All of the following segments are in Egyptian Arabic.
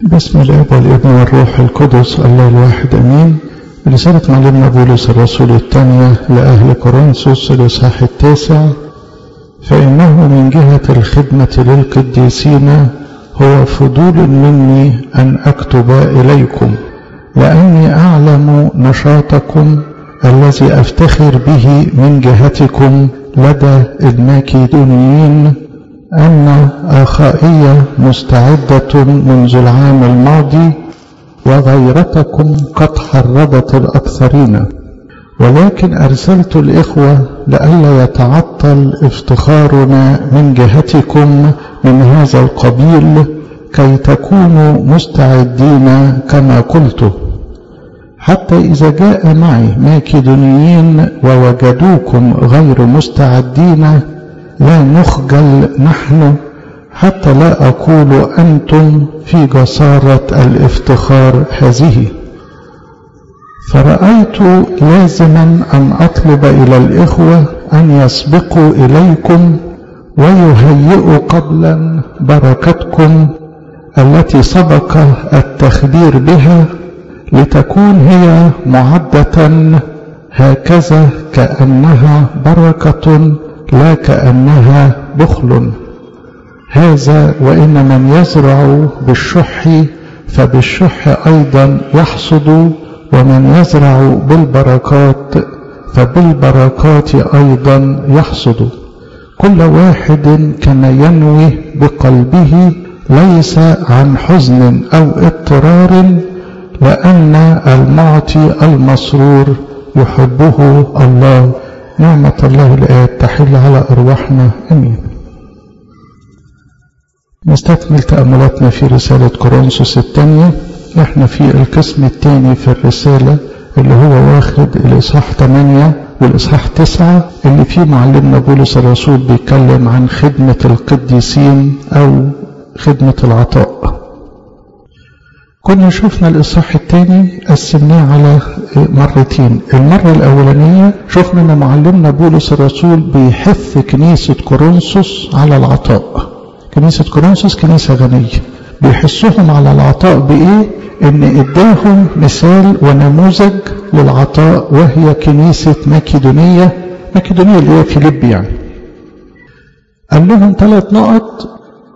بسم الاب والابن والروح القدس الله الواحد امين رسالة معلمنا بولس الرسول الثانية لأهل كورنثوس الإصحاح التاسع فإنه من جهة الخدمة للقديسين هو فضول مني أن أكتب إليكم لأني أعلم نشاطكم الذي أفتخر به من جهتكم لدى الماكيدونيين أن آخائية مستعدة منذ العام الماضي وغيرتكم قد حرضت الأكثرين ولكن أرسلت الإخوة لئلا يتعطل افتخارنا من جهتكم من هذا القبيل كي تكونوا مستعدين كما قلت حتى إذا جاء معي ماكدونيين ووجدوكم غير مستعدين لا نخجل نحن حتى لا أقول أنتم في جسارة الافتخار هذه فرأيت لازما أن أطلب إلى الإخوة أن يسبقوا إليكم ويهيئوا قبلا بركتكم التي سبق التخبير بها لتكون هي معدة هكذا كأنها بركة لا كأنها بخل هذا وإن من يزرع بالشح فبالشح أيضا يحصد ومن يزرع بالبركات فبالبركات أيضا يحصد كل واحد كما ينوي بقلبه ليس عن حزن أو اضطرار لأن المعطي المسرور يحبه الله نعمة الله الآب تحل على أرواحنا أمين نستكمل تأملاتنا في رسالة كورنثوس الثانية احنا في القسم الثاني في الرسالة اللي هو واخد الإصحاح 8 والإصحاح 9 اللي فيه معلمنا بولس الرسول بيتكلم عن خدمة القديسين أو خدمة العطاء كنا شفنا الإصحاح الثاني قسمناه على مرتين المرة الأولانية شفنا أن معلمنا بولس الرسول بيحث كنيسة كورنثوس على العطاء كنيسة كورنثوس كنيسة غنية بيحثهم على العطاء بإيه؟ إن إداهم مثال ونموذج للعطاء وهي كنيسة ماكيدونية ماكيدونية اللي هي فيليب يعني قال لهم ثلاث نقط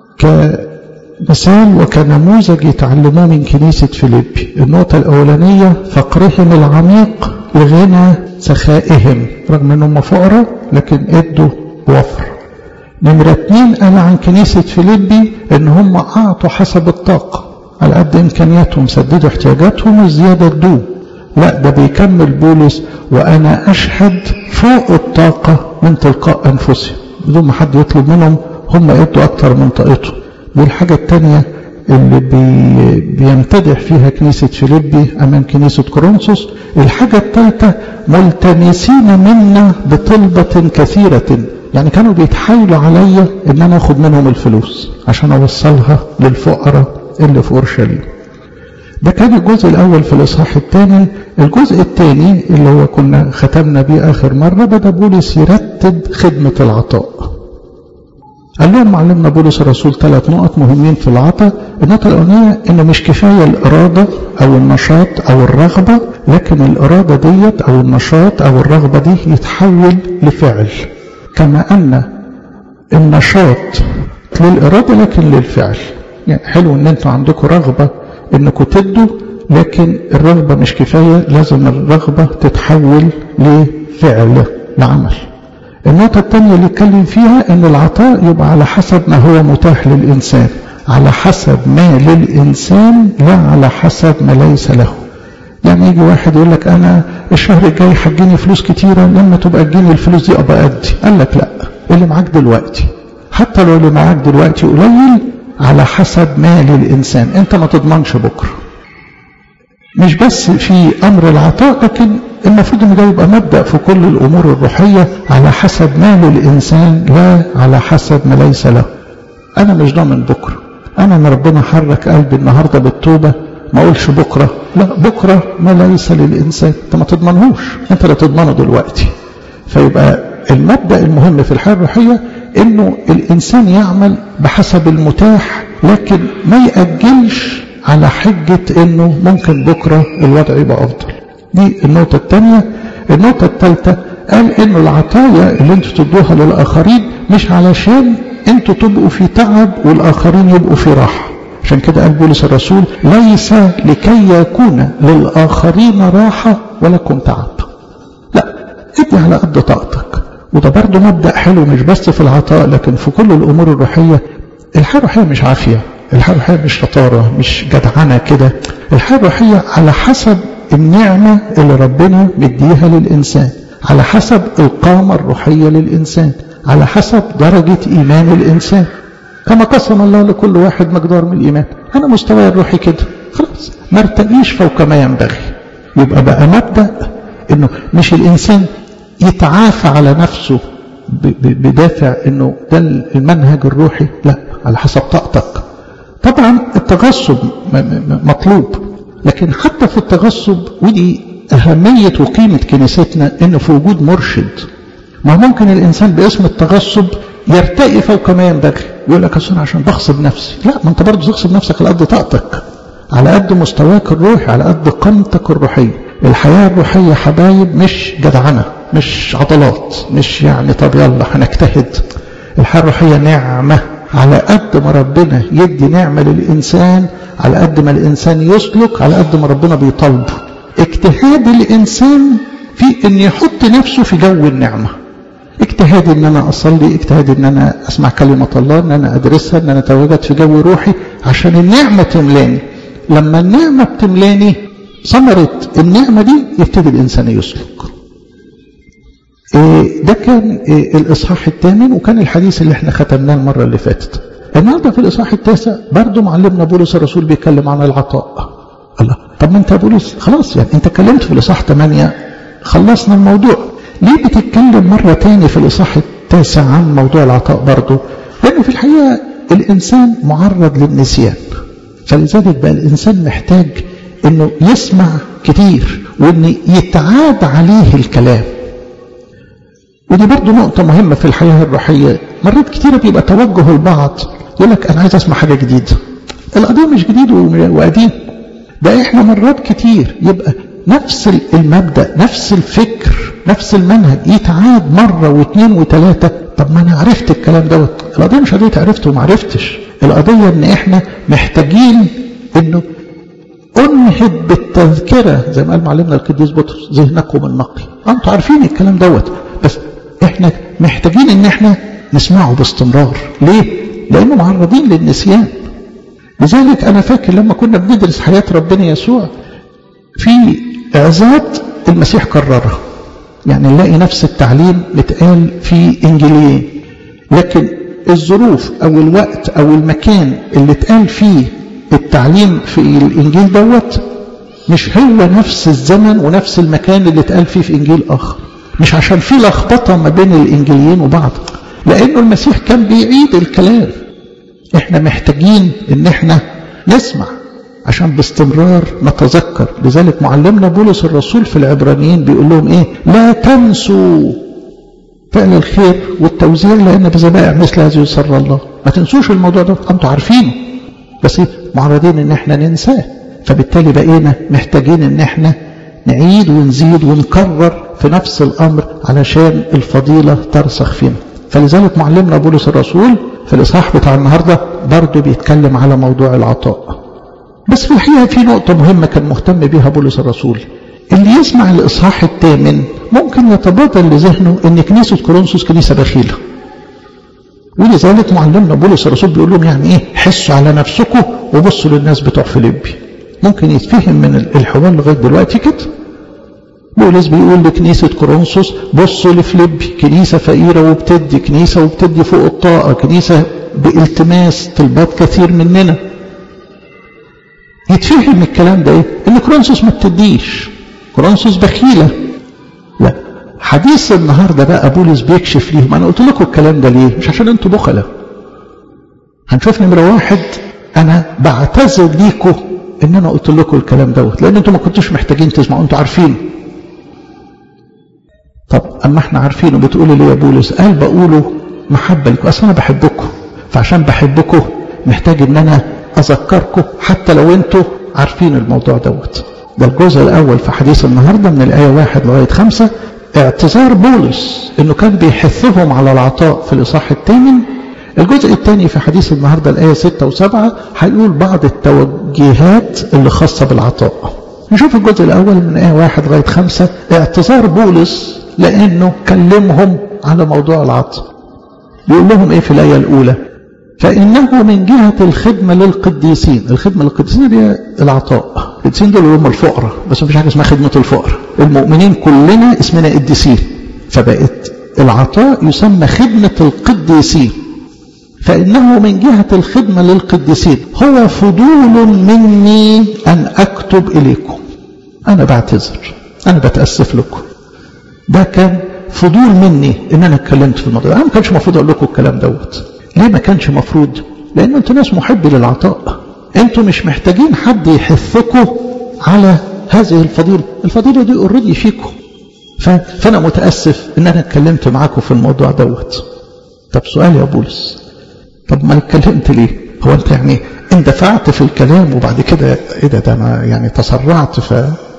كمثال وكنموذج يتعلموه من كنيسة فيليب النقطة الأولانية فقرهم العميق لغنى سخائهم رغم أنهم فقراء لكن ادوا بوفر نمرة اتنين قال عن كنيسة فيليبي ان هم اعطوا حسب الطاقة على قد امكانياتهم سددوا احتياجاتهم والزيادة ادوه لا ده بيكمل بولس وانا اشهد فوق الطاقة من تلقاء انفسهم بدون ما حد يطلب منهم هم ادوا اكتر من طاقتهم دي الحاجة التانية اللي بي بيمتدح فيها كنيسة فيليبي أمام كنيسة كورنثوس الحاجة الثالثة ملتمسين منا بطلبة كثيرة يعني كانوا بيتحايلوا عليا ان انا اخد منهم الفلوس عشان اوصلها للفقراء اللي في اورشليم ده كان الجزء الاول في الاصحاح الثاني الجزء الثاني اللي هو كنا ختمنا بيه اخر مره بدا بولس يرتب خدمه العطاء قال لهم معلمنا بولس الرسول ثلاث نقط مهمين في العطاء النقطة الأولانية إنه مش كفاية الإرادة أو النشاط أو الرغبة لكن الإرادة ديت أو النشاط أو الرغبة دي يتحول لفعل كما أن النشاط للإرادة لكن للفعل يعني حلو أن أنتوا عندكم رغبة أنكم تدوا لكن الرغبة مش كفاية لازم الرغبة تتحول لفعل لعمل النقطة الثانية اللي اتكلم فيها أن العطاء يبقى على حسب ما هو متاح للإنسان على حسب ما للإنسان لا على حسب ما ليس له يعني يجي واحد يقول لك انا الشهر الجاي هتجيني فلوس كتيره لما تبقى تجيني الفلوس دي ابقى ادي قال لك لا اللي معاك دلوقتي حتى لو اللي معاك دلوقتي قليل على حسب ما للانسان انت ما تضمنش بكره مش بس في امر العطاء لكن المفروض ان ده يبقى مبدا في كل الامور الروحيه على حسب ما للانسان لا على حسب ما ليس له انا مش ضامن بكره انا ان ربنا حرك قلبي النهارده بالتوبه ما اقولش بكره لا بكره ما ليس للانسان انت ما تضمنهوش انت اللي تضمنه دلوقتي فيبقى المبدا المهم في الحياه الروحيه انه الانسان يعمل بحسب المتاح لكن ما ياجلش على حجة انه ممكن بكرة الوضع يبقى افضل دي النقطة الثانية النقطة الثالثة قال انه العطايا اللي انتوا تدوها للاخرين مش علشان انتوا تبقوا في تعب والاخرين يبقوا في راحة عشان كده قال بولس الرسول ليس لكي يكون للاخرين راحة ولكم تعب لا ادي على قد طاقتك وده برضه مبدأ حلو مش بس في العطاء لكن في كل الامور الروحية الحياة الروحية مش عافية الحياة الروحية مش شطارة مش جدعنة كده الحياة الروحية على حسب النعمة اللي ربنا مديها للإنسان على حسب القامة الروحية للإنسان على حسب درجة إيمان الإنسان كما قسم الله لكل واحد مقدار من الإيمان أنا مستواي الروحي كده خلاص ما ارتقيش فوق ما ينبغي يبقى بقى مبدأ إنه مش الإنسان يتعافى على نفسه بدافع إنه ده المنهج الروحي لا على حسب طاقتك طبعا التغصب مطلوب لكن حتى في التغصب ودي أهمية وقيمة كنيستنا إنه في وجود مرشد ما ممكن الإنسان باسم التغصب يرتقي فوق ما ينبغي يقول لك أصل عشان بغصب نفسي لا ما أنت برضه تغصب نفسك على قد طاقتك على قد مستواك الروحي على قد قيمتك الروحية الحياة الروحية حبايب مش جدعنة مش عضلات مش يعني طب يلا هنجتهد الحياة الروحية نعمة على قد ما ربنا يدي نعمة للإنسان على قد ما الإنسان يسلك على قد ما ربنا بيطالبه اجتهاد الإنسان في أن يحط نفسه في جو النعمة اجتهاد ان انا اصلي اجتهاد ان انا اسمع كلمة الله ان انا ادرسها ان انا اتواجد في جو روحي عشان النعمة تملاني لما النعمة بتملاني ثمرة النعمة دي يبتدي الانسان يسلك إيه ده كان إيه الاصحاح الثامن وكان الحديث اللي احنا ختمناه المرة اللي فاتت النهارده في الاصحاح التاسع برضه معلمنا بولس الرسول بيتكلم عن العطاء الله طب ما انت يا بولس خلاص يعني انت اتكلمت في الاصحاح 8 خلصنا الموضوع ليه بتتكلم مرة تاني في الإصحاح التاسع عن موضوع العطاء برضه لأنه في الحقيقة الإنسان معرض للنسيان فلذلك بقى الإنسان محتاج أنه يسمع كتير وأن يتعاد عليه الكلام ودي برضه نقطة مهمة في الحياة الروحية مرات كتيرة بيبقى توجه البعض يقول لك أنا عايز أسمع حاجة جديدة القضية مش جديد وقديم ده إحنا مرات كتير يبقى نفس المبدأ نفس الفكر نفس المنهج يتعاد مرة واثنين وثلاثة طب ما أنا عرفت الكلام دوت القضية مش قضية عرفته وما عرفتش القضية إن إحنا محتاجين إنه أنهب بالتذكرة زي ما قال معلمنا القديس بطرس ذهنكم النقي أنتوا عارفين الكلام دوت بس إحنا محتاجين إن إحنا نسمعه باستمرار ليه؟ لأنه معرضين للنسيان لذلك أنا فاكر لما كنا بندرس حياة ربنا يسوع في إعزات المسيح كررها يعني نلاقي نفس التعليم متقال في إنجيليين لكن الظروف أو الوقت أو المكان اللي اتقال فيه التعليم في الإنجيل دوت مش هو نفس الزمن ونفس المكان اللي اتقال فيه في إنجيل آخر مش عشان في لخبطة ما بين الإنجيليين وبعض لأنه المسيح كان بيعيد الكلام احنا محتاجين ان احنا نسمع عشان باستمرار نتذكر لذلك معلمنا بولس الرسول في العبرانيين بيقول لهم ايه لا تنسوا فعل الخير والتوزيع لان بذبائع مثل هذه يسر الله ما تنسوش الموضوع ده انتوا عارفينه بس إيه؟ معرضين ان احنا ننساه فبالتالي بقينا محتاجين ان احنا نعيد ونزيد ونكرر في نفس الامر علشان الفضيله ترسخ فينا فلذلك معلمنا بولس الرسول في الاصحاح بتاع النهارده برضه بيتكلم على موضوع العطاء بس في الحقيقة في نقطة مهمة كان مهتم بها بولس الرسول اللي يسمع الإصحاح الثامن ممكن يتبادر لذهنه أن كنيسة كورنثوس كنيسة بخيلة ولذلك معلمنا بولس الرسول بيقول لهم يعني إيه حسوا على نفسكم وبصوا للناس بتوع فيليبي ممكن يتفهم من الحوار لغاية دلوقتي كده بولس بيقول لكنيسة كورنثوس بصوا لفليبي كنيسة فقيرة وبتدي كنيسة وبتدي فوق الطاقة كنيسة بالتماس طلبات كثير مننا يتفهم الكلام ده ايه ان كورنثوس ما بتديش كورنثوس بخيله لا حديث النهارده بقى بولس بيكشف ليهم انا قلت لكم الكلام ده ليه مش عشان انتوا بخله هنشوف نمره واحد انا بعتذر ليكم ان انا قلت لكم الكلام دوت لان انتوا ما كنتوش محتاجين تسمعوا انتوا عارفين طب اما احنا عارفينه بتقولوا ليه يا بولس قال بقوله محبه لكم اصل انا بحبكم فعشان بحبكم محتاج ان انا اذكركم حتى لو انتوا عارفين الموضوع دوت ده الجزء الاول في حديث النهارده من الايه واحد لغايه خمسه اعتذار بولس انه كان بيحثهم على العطاء في الاصحاح الثامن الجزء الثاني في حديث النهارده الايه 6 و7 هيقول بعض التوجيهات اللي خاصه بالعطاء نشوف الجزء الاول من ايه واحد لغايه خمسه اعتذار بولس لانه كلمهم على موضوع العطاء يقول لهم ايه في الايه الاولى فانه من جهه الخدمه للقديسين الخدمه للقديسين دي العطاء القديسين دول هم الفقراء بس مفيش حاجه اسمها خدمه الفقراء المؤمنين كلنا اسمنا قديسين فبقت العطاء يسمى خدمه القديسين فإنه من جهة الخدمة للقديسين هو فضول مني أن أكتب إليكم أنا بعتذر أنا بتأسف لكم ده كان فضول مني ان انا اتكلمت في الموضوع انا ما كانش المفروض اقول لكم الكلام دوت ليه ما كانش مفروض لان انتوا ناس محب للعطاء انتوا مش محتاجين حد يحثكم على هذه الفضيله الفضيله دي اوريدي فيكم فانا متاسف ان انا اتكلمت معاكم في الموضوع دوت طب سؤال يا بولس طب ما اتكلمت ليه هو انت يعني اندفعت في الكلام وبعد كده ايه ده ده انا يعني تسرعت ف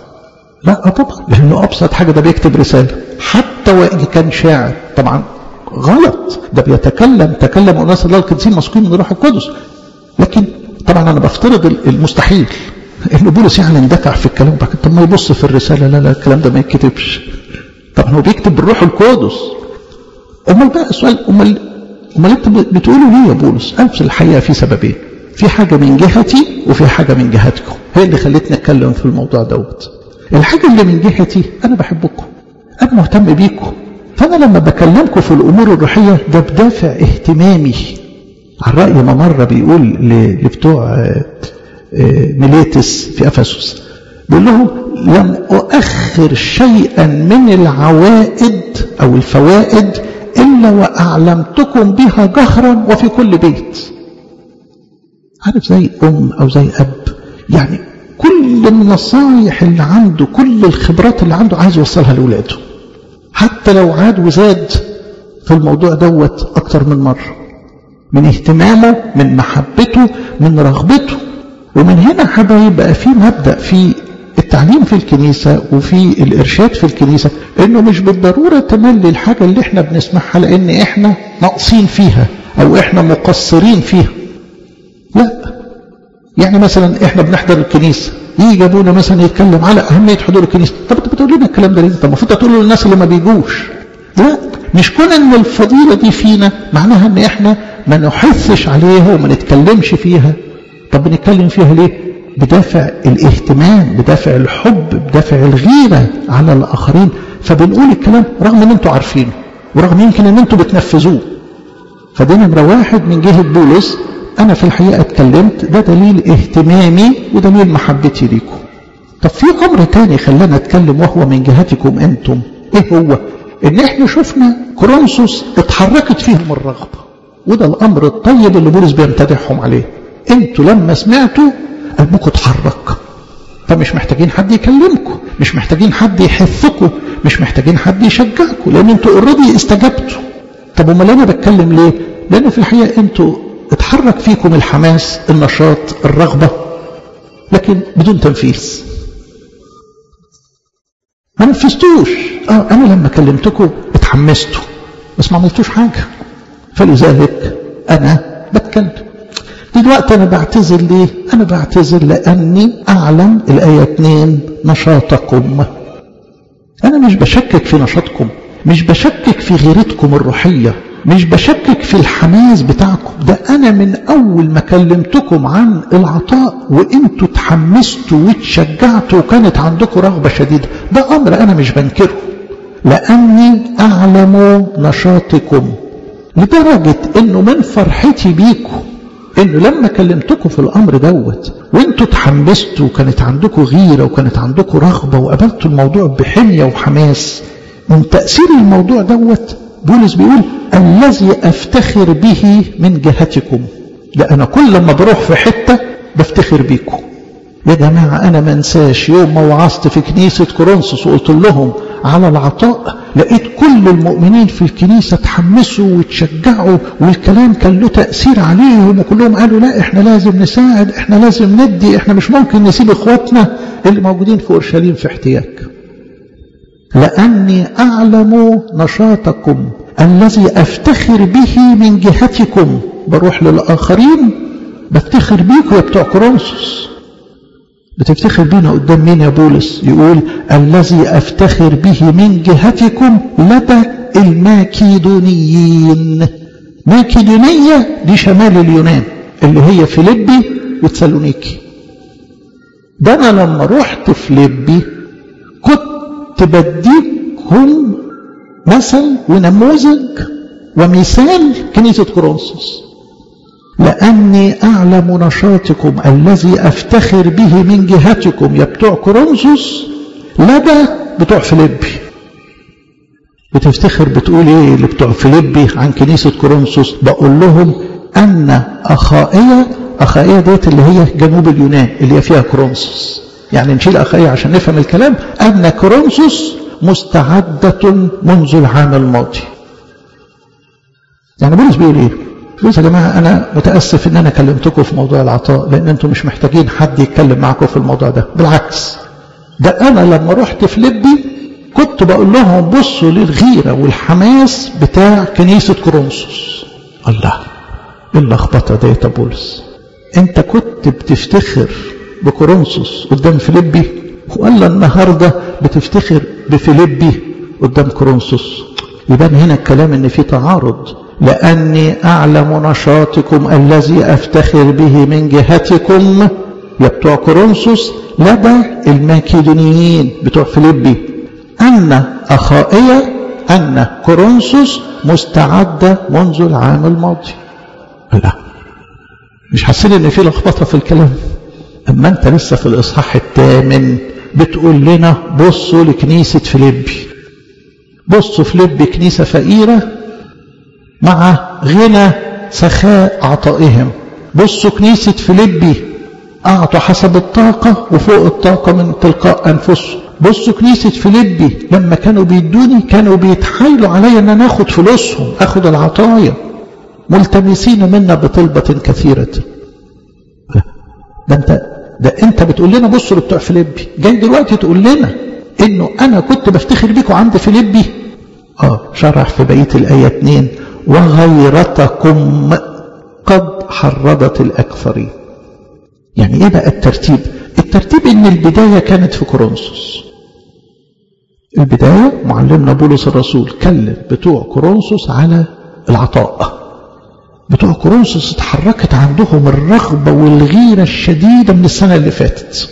لا طبعا لانه ابسط حاجه ده بيكتب رساله حتى وان كان شاعر طبعا غلط ده بيتكلم تكلم اناس الله القديسين مسكين من الروح القدس لكن طبعا انا بفترض المستحيل ان بولس يعني اندفع في الكلام بعد طب ما يبص في الرساله لا لا الكلام ده ما يتكتبش طبعا هو بيكتب بالروح القدس امال بقى السؤال امال امال انت بتقولوا ليه يا بولس؟ قال في الحقيقه في سببين في حاجه من جهتي وفي حاجه من جهتكم هي اللي خلتني اتكلم في الموضوع دوت الحاجة اللي من جهتي أنا بحبكم أنا مهتم بيكم فأنا لما بكلمكم في الأمور الروحية ده بدافع اهتمامي على رأي ما مرة بيقول لبتوع ميليتس في أفسس بيقول لهم لم أؤخر شيئا من العوائد أو الفوائد إلا وأعلمتكم بها جهرا وفي كل بيت عارف زي أم أو زي أب يعني كل النصايح اللي عنده كل الخبرات اللي عنده عايز يوصلها لأولاده حتى لو عاد وزاد في الموضوع دوت أكتر من مرة من اهتمامه من محبته من رغبته ومن هنا حبايب بقى في مبدأ في التعليم في الكنيسة وفي الإرشاد في الكنيسة إنه مش بالضرورة تملي الحاجة اللي إحنا بنسمعها لأن إحنا ناقصين فيها أو إحنا مقصرين فيها لا يعني مثلا احنا بنحضر الكنيسه يجي ابونا مثلا يتكلم على اهميه حضور الكنيسه طب انت بتقول لنا الكلام ده ليه؟ طب المفروض تقوله للناس اللي ما بيجوش لا مش كون ان الفضيله دي فينا معناها ان احنا ما نحثش عليها وما نتكلمش فيها طب بنتكلم فيها ليه؟ بدافع الاهتمام بدافع الحب بدافع الغيره على الاخرين فبنقول الكلام رغم ان انتوا عارفينه ورغم يمكن ان انتوا بتنفذوه فده نمره واحد من جهه بولس أنا في الحقيقة اتكلمت ده دليل اهتمامي ودليل محبتي ليكم طب في أمر تاني خلانا أتكلم وهو من جهتكم أنتم إيه هو؟ إن إحنا شفنا كورنثوس اتحركت فيهم الرغبة وده الأمر الطيب اللي بولس بيمتدحهم عليه أنتوا لما سمعتوا قلبكم اتحرك فمش محتاجين حد يكلمكم مش محتاجين حد يحثكم مش محتاجين حد يشجعكم لأن أنتوا اوريدي استجبتوا طب أمال أنا بتكلم ليه؟ لأن في الحقيقة أنتوا اتحرك فيكم الحماس النشاط الرغبة لكن بدون تنفيذ ما نفذتوش اه انا لما كلمتكم اتحمستوا بس ما عملتوش حاجة فلذلك انا بتكلم دلوقتي انا بعتذر ليه انا بعتذر لاني اعلم الايه 2 نشاطكم انا مش بشكك في نشاطكم مش بشكك في غيرتكم الروحيه مش بشكك في الحماس بتاعكم ده انا من اول ما كلمتكم عن العطاء وانتوا اتحمستوا واتشجعتوا وكانت عندكم رغبه شديده ده امر انا مش بنكره لاني اعلم نشاطكم لدرجه انه من فرحتي بيكم انه لما كلمتكم في الامر دوت وانتوا اتحمستوا وكانت عندكم غيره وكانت عندكم رغبه وقابلتوا الموضوع بحميه وحماس من تاثير الموضوع دوت بولس بيقول الذي افتخر به من جهتكم ده انا كل ما بروح في حته بفتخر بيكم يا جماعه انا ما انساش يوم ما وعظت في كنيسه كورنثوس وقلت لهم على العطاء لقيت كل المؤمنين في الكنيسة تحمسوا وتشجعوا والكلام كان له تأثير عليهم وكلهم قالوا لا احنا لازم نساعد احنا لازم ندي احنا مش ممكن نسيب اخواتنا اللي موجودين في اورشليم في احتياج لأني أعلم نشاطكم الذي أفتخر به من جهتكم بروح للآخرين بفتخر بيكم يا بتوع كورنثوس بتفتخر بينا قدام مين يا بولس يقول الذي أفتخر به من جهتكم لدى الماكيدونيين ماكيدونية دي شمال اليونان اللي هي فيليبي وتسالونيكي ده أنا لما رحت فيليبي كنت بديكم مثل ونموذج ومثال كنيسة كورنثوس لأني أعلم نشاطكم الذي أفتخر به من جهتكم يا بتوع كورنثوس لدى بتوع فيليبي بتفتخر بتقول ايه اللي بتوع فيليبي عن كنيسة كورنثوس بقول لهم أن أخائية أخائية ديت اللي هي جنوب اليونان اللي هي فيها كورنثوس يعني نشيل أخائية عشان نفهم الكلام أن كورنثوس مستعدة منذ العام الماضي يعني بولس بيقول ايه بص يا جماعة أنا متأسف إن أنا كلمتكم في موضوع العطاء لأن أنتم مش محتاجين حد يتكلم معكم في الموضوع ده بالعكس ده أنا لما رحت في لبي كنت بقول لهم بصوا للغيرة والحماس بتاع كنيسة كورنثوس الله إيه اللخبطة دي يا بولس أنت كنت بتفتخر بكورنثوس قدام فيليبي ولا النهارده بتفتخر بفيليبي قدام كورنثوس يبان هنا الكلام ان في تعارض لأني أعلم نشاطكم الذي أفتخر به من جهتكم يا بتوع كورنثوس لدى الماكيدونيين بتوع فيليبي أن أخائية أن كورنثوس مستعدة منذ العام الماضي لا مش حاسين ان في لخبطه في الكلام اما انت لسه في الاصحاح الثامن بتقول لنا بصوا لكنيسه فيليبي بصوا فيليبي كنيسه فقيره مع غنى سخاء عطائهم بصوا كنيسة فيليبي أعطوا حسب الطاقة وفوق الطاقة من تلقاء أنفسهم بصوا كنيسة فيليبي لما كانوا بيدوني كانوا بيتحايلوا عليا ان انا اخد فلوسهم اخد العطايا ملتمسين منا بطلبة كثيرة ده انت ده انت بتقول لنا بصوا لبتوع فيليبي جاي دلوقتي تقول لنا انه انا كنت بفتخر بيكم عند فيليبي اه شرح في بقية الآية 2 وغيرتكم قد حرضت الأكثرين يعني ايه بقى الترتيب الترتيب ان البداية كانت في كورنثوس البداية معلمنا بولس الرسول كلم بتوع كورنثوس على العطاء بتوع كورنثوس اتحركت عندهم الرغبة والغيرة الشديدة من السنة اللي فاتت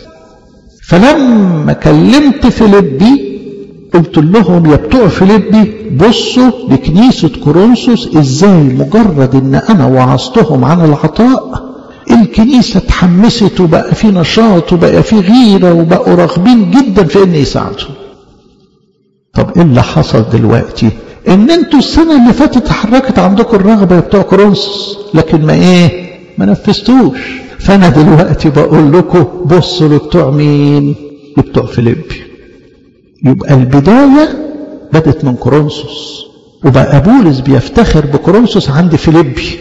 فلما كلمت فيليبي قلت لهم يا بتوع فيليبي بصوا لكنيسة كورنثوس ازاي مجرد ان انا وعظتهم عن العطاء الكنيسة اتحمست وبقى في نشاط وبقى في غيرة وبقوا راغبين جدا في ان يساعدوا طب ايه اللي حصل دلوقتي ان انتوا السنة اللي فاتت اتحركت عندكم الرغبة يا بتوع كورنثوس لكن ما ايه ما نفذتوش فانا دلوقتي بقول لكم بصوا لبتوع مين لبتوع فيليبي يبقى البداية بدت من كورنثوس وبقى بولس بيفتخر بكورنثوس عند فيليبي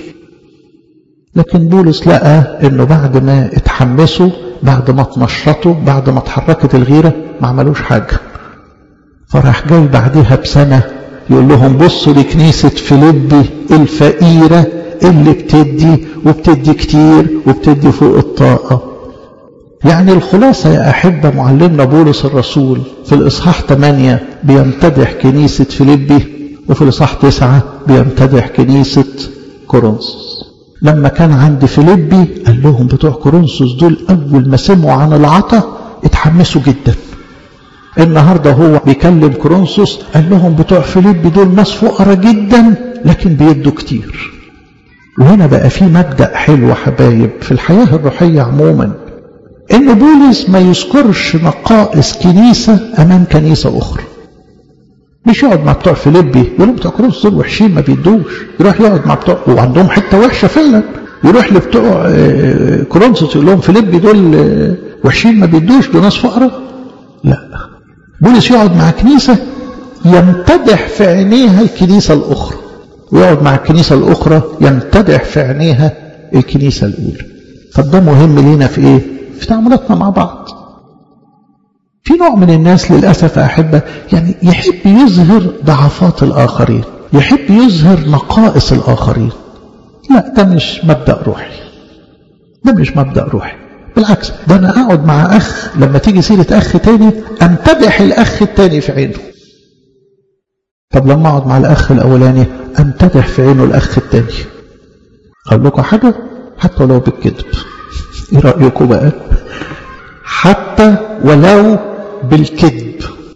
لكن بولس لقى انه بعد ما اتحمسوا بعد ما اتنشطوا بعد ما اتحركت الغيرة ما عملوش حاجة فراح جاي بعدها بسنة يقول لهم بصوا لكنيسة فيليبي الفقيرة اللي بتدي وبتدي كتير وبتدي فوق الطاقة يعني الخلاصة يا أحبة معلمنا بولس الرسول في الإصحاح 8 بيمتدح كنيسة فيليبي وفي الإصحاح 9 بيمتدح كنيسة كورنثوس لما كان عند فيليبي قال لهم بتوع كورنثوس دول أول ما سمعوا عن العطا اتحمسوا جدا النهاردة هو بيكلم كورنثوس قال لهم بتوع فيليبي دول ناس فقراء جدا لكن بيدوا كتير وهنا بقى في مبدأ حلو حبايب في الحياة الروحية عموما ان بولس ما يذكرش نقائص كنيسة امام كنيسة اخرى مش يقعد مع بتوع فيليبي يقولوا بتوع كورنثوس دول وحشين ما بيدوش يروح يقعد مع بتوع وعندهم حته وحشه فعلا يروح لبتوع كورنثوس يقول لهم فيليبي دول وحشين ما بيدوش دول ناس فقراء لا بولس يقعد مع كنيسه يمتدح في عينيها الكنيسة الأخرى ويقعد مع الكنيسة الأخرى يمتدح في عينيها الكنيسة الأولى طب ده مهم لينا في إيه؟ في تعاملاتنا مع بعض في نوع من الناس للأسف أحبة يعني يحب يظهر ضعفات الآخرين يحب يظهر نقائص الآخرين لا ده مش مبدأ روحي ده مش مبدأ روحي بالعكس ده أنا أقعد مع أخ لما تيجي سيرة أخ تاني أمتدح الأخ التاني في عينه طب لما أقعد مع الأخ الأولاني أمتدح في عينه الأخ التاني أقول لكم حاجة حتى ولو بالكذب إيه رأيكم بقى حتى ولو بالكذب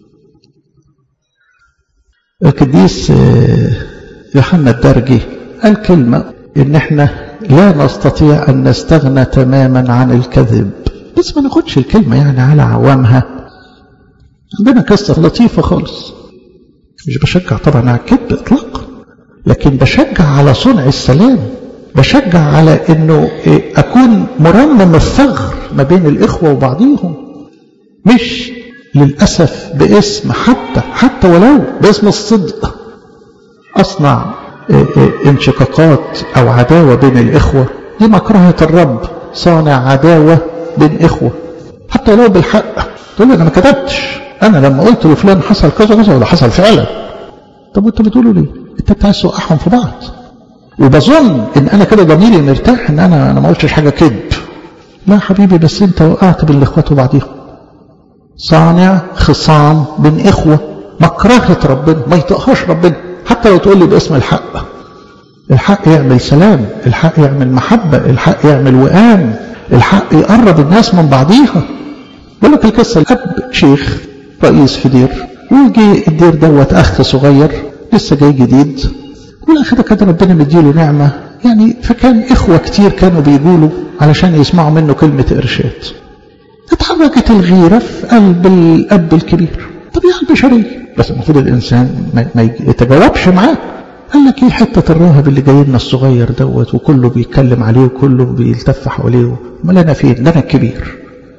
القديس يوحنا الدرجي قال كلمة إن إحنا لا نستطيع أن نستغنى تماما عن الكذب بس ما ناخدش الكلمة يعني على عوامها عندنا قصة لطيفة خالص مش بشجع طبعا على الكذب إطلاقا لكن بشجع على صنع السلام بشجع على أنه أكون مرمم الثغر ما بين الإخوة وبعضهم مش للأسف باسم حتى حتى ولو باسم الصدق أصنع انشقاقات أو عداوة بين الإخوة دي مكرهة الرب صانع عداوة بين إخوة حتى لو بالحق تقول لي أنا ما كتبتش أنا لما قلت لفلان حصل كذا كذا ولا حصل فعلا طب وأنت بتقولوا ليه؟ أنت بتعايز توقعهم في بعض وبظن إن أنا كده ضميري مرتاح إن أنا أنا ما قلتش حاجة كذب لا حبيبي بس أنت وقعت بالإخوات وبعضيهم صانع خصام بين إخوة مكرهة ربنا ما يطقهاش ربنا حتى لو تقول لي باسم الحق الحق يعمل سلام الحق يعمل محبة الحق يعمل وئام الحق يقرب الناس من بعضيها بقول لك القصة الأب شيخ رئيس في دير ويجي الدير دوت أخ صغير لسه جاي جديد والأخ ده كان ربنا مديله نعمة يعني فكان إخوة كتير كانوا بيقولوا علشان يسمعوا منه كلمة إرشاد اتحركت الغيرة في قلب الأب الكبير طبيعة البشرية بس المفروض الإنسان ما, ما يتجاوبش معاه قال لك ايه حتة الراهب اللي جاي لنا الصغير دوت وكله بيتكلم عليه وكله بيلتف حواليه امال انا فين ده انا الكبير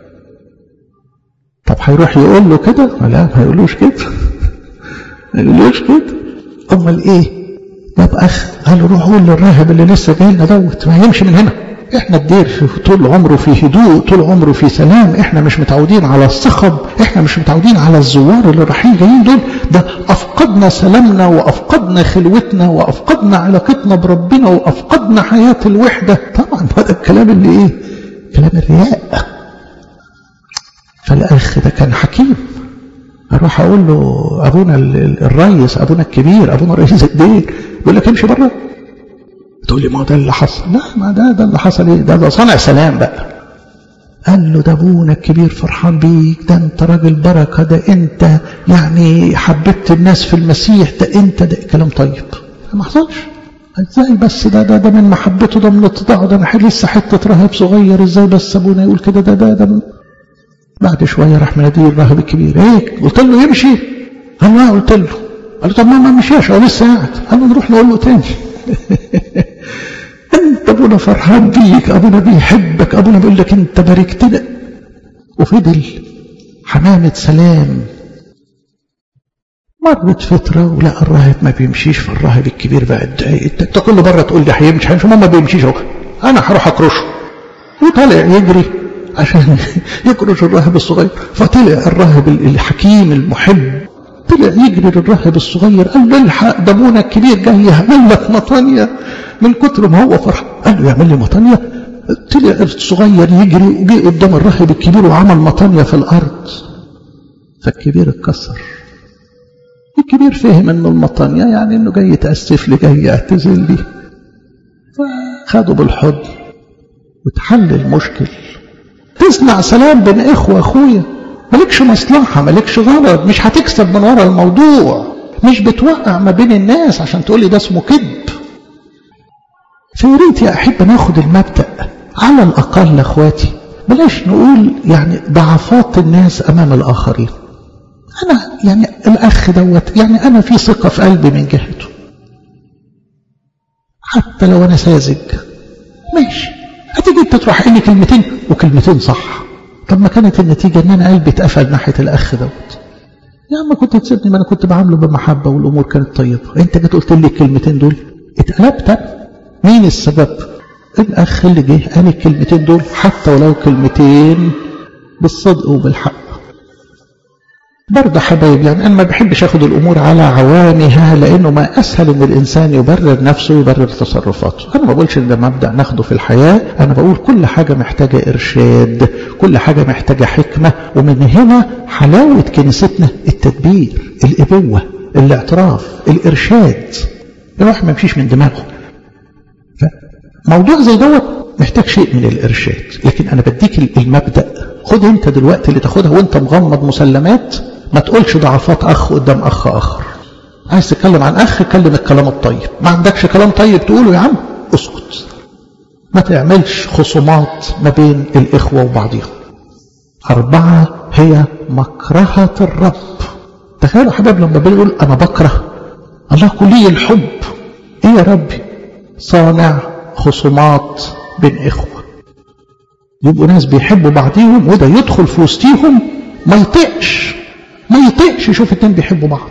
طب هيروح يقول له كده لا ما هيقولوش كده ما يقولوش كده امال ايه طب اخ قال روح قول للراهب اللي لسه جاي لنا دوت ما يمشي من هنا احنا الدير في طول عمره في هدوء طول عمره في سلام احنا مش متعودين على الصخب احنا مش متعودين على الزوار اللي رايحين جايين دول ده افقدنا سلامنا وافقدنا خلوتنا وافقدنا علاقتنا بربنا وافقدنا حياة الوحدة طبعا هذا الكلام اللي ايه كلام الرياء فالاخ ده كان حكيم اروح اقول له ابونا الريس ابونا الكبير ابونا رئيس الدير يقول لك امشي بره تقول لي ما ده اللي حصل لا ما ده ده اللي حصل ايه ده ده صنع سلام بقى قال له ده ابونا الكبير فرحان بيك ده انت راجل بركه ده انت يعني حببت الناس في المسيح ده انت ده كلام طيب ما حصلش ازاي بس ده ده ده من محبته ده من اتضاعه ده انا لسه حته راهب صغير ازاي بس ابونا يقول كده ده ده ده من بعد شويه راح مناديه الراهب الكبير ايه قلت له يمشي قال لا قلت له قال له طب ما ما مشيش هو لسه قاعد قال له نروح نقول له تاني انت ابونا فرحان بيك ابونا بيحبك ابونا بيقول لك انت باركتنا وفضل حمامة سلام مرت فترة ولقى الراهب ما بيمشيش فالراهب الكبير بقى انت كل مرة تقول لي هيمشي هيمشي ما بيمشيش اهو انا هروح اكرشه وطالع يجري عشان يكرش الراهب الصغير فطلع الراهب الحكيم المحب طلع يجري للراهب الصغير قال له الحق ده ابونا الكبير جاي يعمل لك مطانية من كتر ما هو فرح قال له يعمل لي مطانية طلع الصغير يجري وجي قدام الراهب الكبير وعمل مطانية في الأرض فالكبير اتكسر الكبير فهم انه المطانية يعني انه جاي يتأسف لي جاي يعتزل لي فخده بالحضن وتحل المشكل تصنع سلام بين اخوة اخويا مالكش مصلحة مالكش غرض مش هتكسب من ورا الموضوع مش بتوقع ما بين الناس عشان تقول لي ده اسمه كذب فياريت يا أحب ناخد المبدأ على الأقل أخواتي بلاش نقول يعني ضعفات الناس أمام الآخرين أنا يعني الأخ دوت يعني أنا في ثقة في قلبي من جهته حتى لو أنا ساذج ماشي هتيجي أنت تروح قايل لي كلمتين وكلمتين صح طب ما كانت النتيجة ان انا قلبي اتقفل ناحية الاخ دوت يا عم كنت تسيبني ما انا كنت بعامله بمحبه والامور كانت طيبه انت جيت قلت لي الكلمتين دول اتقلبت مين السبب الاخ اللي جه قال الكلمتين دول حتى ولو كلمتين بالصدق وبالحق برضه حبايب يعني انا ما بحبش اخد الامور على عوامها لانه ما اسهل ان الانسان يبرر نفسه ويبرر تصرفاته انا ما بقولش ان ده مبدا ناخده في الحياه انا بقول كل حاجه محتاجه ارشاد كل حاجه محتاجه حكمه ومن هنا حلاوه كنيستنا التدبير الابوه الاعتراف الارشاد الواحد ما يمشيش من دماغه موضوع زي دوت محتاج شيء من الارشاد لكن انا بديك المبدا خد انت دلوقتي اللي تاخدها وانت مغمض مسلمات ما تقولش ضعفات اخ قدام اخ اخر عايز تتكلم عن اخ كلم الكلام الطيب ما عندكش كلام طيب تقوله يا عم اسكت ما تعملش خصومات ما بين الاخوه وبعضهم اربعه هي مكرهه الرب تخيلوا حبايب لما بيقول انا بكره الله كلي الحب ايه يا ربي صانع خصومات بين اخوه يبقوا ناس بيحبوا بعضهم وده يدخل في وسطيهم ما يطيقش ما يطيقش يشوف اتنين بيحبوا بعض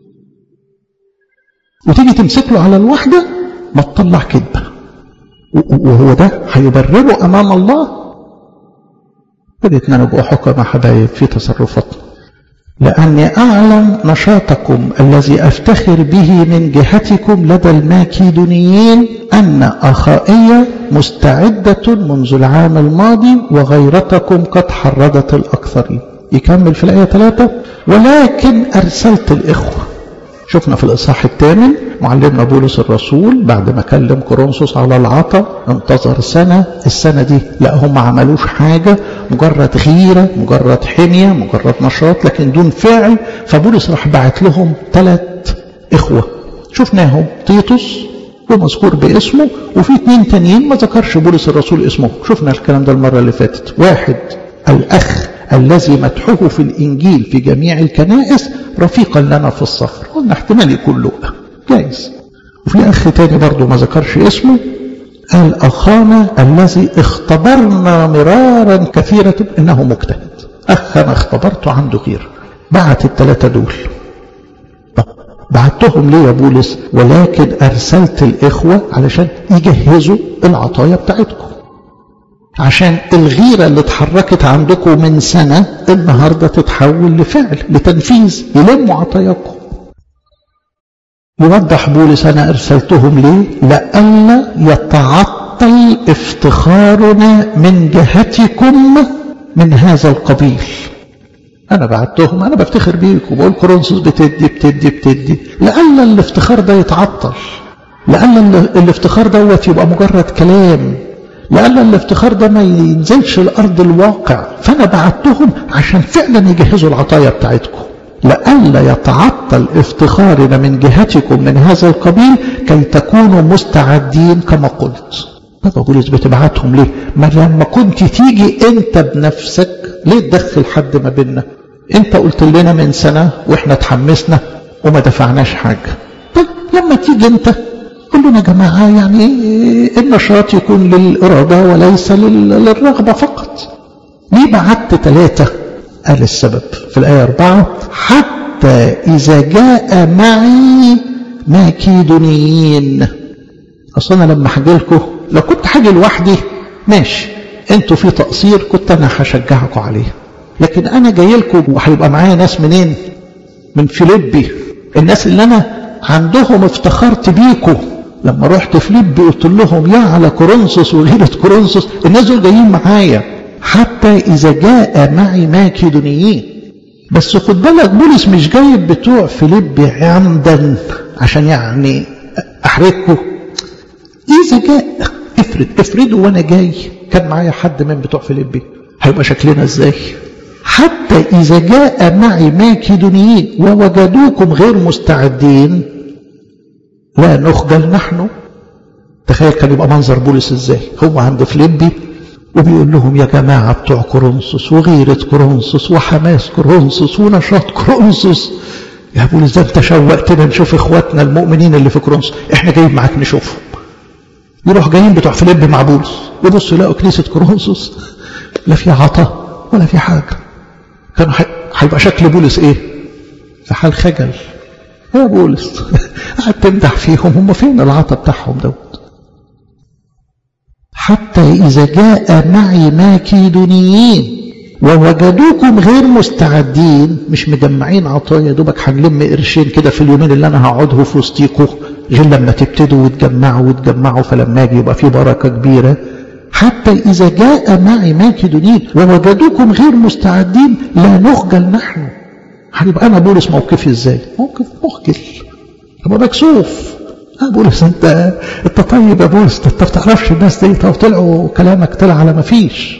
وتيجي تمسك له على الواحدة ما تطلع كذبة وهو ده هيبرره أمام الله بدأتنا نبقى حكمة حبايب في تصرفاتنا لأني أعلم نشاطكم الذي أفتخر به من جهتكم لدى الماكيدونيين أن أخائية مستعدة منذ العام الماضي وغيرتكم قد حردت الأكثرين يكمل في الآية 3 ولكن أرسلت الإخوة شفنا في الإصحاح الثامن معلمنا بولس الرسول بعد ما كلم كورنثوس على العطا انتظر سنة السنة دي لا هم ما عملوش حاجة مجرد غيرة مجرد حمية مجرد نشاط لكن دون فعل فبولس راح بعت لهم ثلاث إخوة شفناهم تيتوس ومذكور باسمه وفي اثنين تانيين ما ذكرش بولس الرسول اسمه شفنا الكلام ده المرة اللي فاتت واحد الأخ الذي مدحه في الإنجيل في جميع الكنائس رفيقا لنا في السفر قلنا احتمال يكون لؤة جايز وفي أخ تاني برضه ما ذكرش اسمه قال أخانا الذي اختبرنا مرارا كثيرة إنه مجتهد أخ أنا اختبرته عنده غير بعت الثلاثة دول طب بعتهم ليه يا بولس ولكن أرسلت الإخوة علشان يجهزوا العطايا بتاعتكم عشان الغيرة اللي اتحركت عندكم من سنة النهاردة تتحول لفعل لتنفيذ يلموا عطاياكم يوضح بولس أنا أرسلتهم ليه لألا يتعطل افتخارنا من جهتكم من هذا القبيل أنا بعتهم أنا بفتخر بيك وبقول كورنثوس بتدي بتدي بتدي لألا الافتخار ده يتعطل لألا الافتخار دوت يبقى مجرد كلام لأن الافتخار ده ما ينزلش الأرض الواقع فأنا بعتهم عشان فعلا يجهزوا العطايا بتاعتكم لئلا يتعطل افتخارنا من جهتكم من هذا القبيل كي تكونوا مستعدين كما قلت بابا بولس بتبعتهم ليه ما لما كنت تيجي انت بنفسك ليه تدخل حد ما بيننا انت قلت لنا من سنة واحنا تحمسنا وما دفعناش حاجة طب لما تيجي انت قل لنا يا جماعة يعني النشاط يكون للإرادة وليس للرغبة فقط ليه بعت ثلاثة قال السبب في الآية أربعة حتى إذا جاء معي ماكيدونيين أصل أنا لما حاجي لكم لو كنت حاجي لوحدي ماشي انتوا في تقصير كنت أنا هشجعكم عليه لكن أنا جاي لكم وهيبقى معايا ناس منين من فيليبي الناس اللي أنا عندهم افتخرت بيكم لما رحت فيليبي قلت لهم يا على كورنثوس وغيرة كورنثوس الناس دول جايين معايا حتى إذا جاء معي ماكيدونيين بس خد بالك بولس مش جايب بتوع فيليبي عمدا عشان يعني أحرجكم إذا جاء افرض افرضوا وأنا جاي كان معايا حد من بتوع فيليبي هيبقى شكلنا ازاي حتى إذا جاء معي ماكيدونيين ووجدوكم غير مستعدين لا نخجل نحن تخيل كان يبقى منظر بولس ازاي هو عند فليبي وبيقول لهم يا جماعة بتوع كورنثوس وغيرة كورنثوس وحماس كورنثوس ونشاط كورنثوس يا بولس ده انت شوقتنا نشوف اخواتنا المؤمنين اللي في كورنثوس احنا جايين معاك نشوفهم يروح جايين بتوع فيليب مع بولس يبصوا يلاقوا كنيسة كورنثوس لا في عطا ولا في حاجة كان هيبقى شكل بولس ايه في حال خجل يا بولس قاعد تمدح فيهم هم فين العطا بتاعهم دوت حتى إذا جاء معي ماكيدونيين ووجدوكم غير مستعدين مش مجمعين عطايا دوبك هنلم قرشين كده في اليومين اللي انا هقعده في وسطيكوا غير لما تبتدوا وتجمعوا وتجمعوا فلما اجي يبقى في بركه كبيره حتى اذا جاء معي ماكدونيين ووجدوكم غير مستعدين لا نخجل نحن هيبقى انا بولس موقفي ازاي؟ موقف مخجل ابقى مكسوف اه بولس انت انت طيب يا بولس انت ما بتعرفش الناس دي طب طلعوا كلامك طلع على ما فيش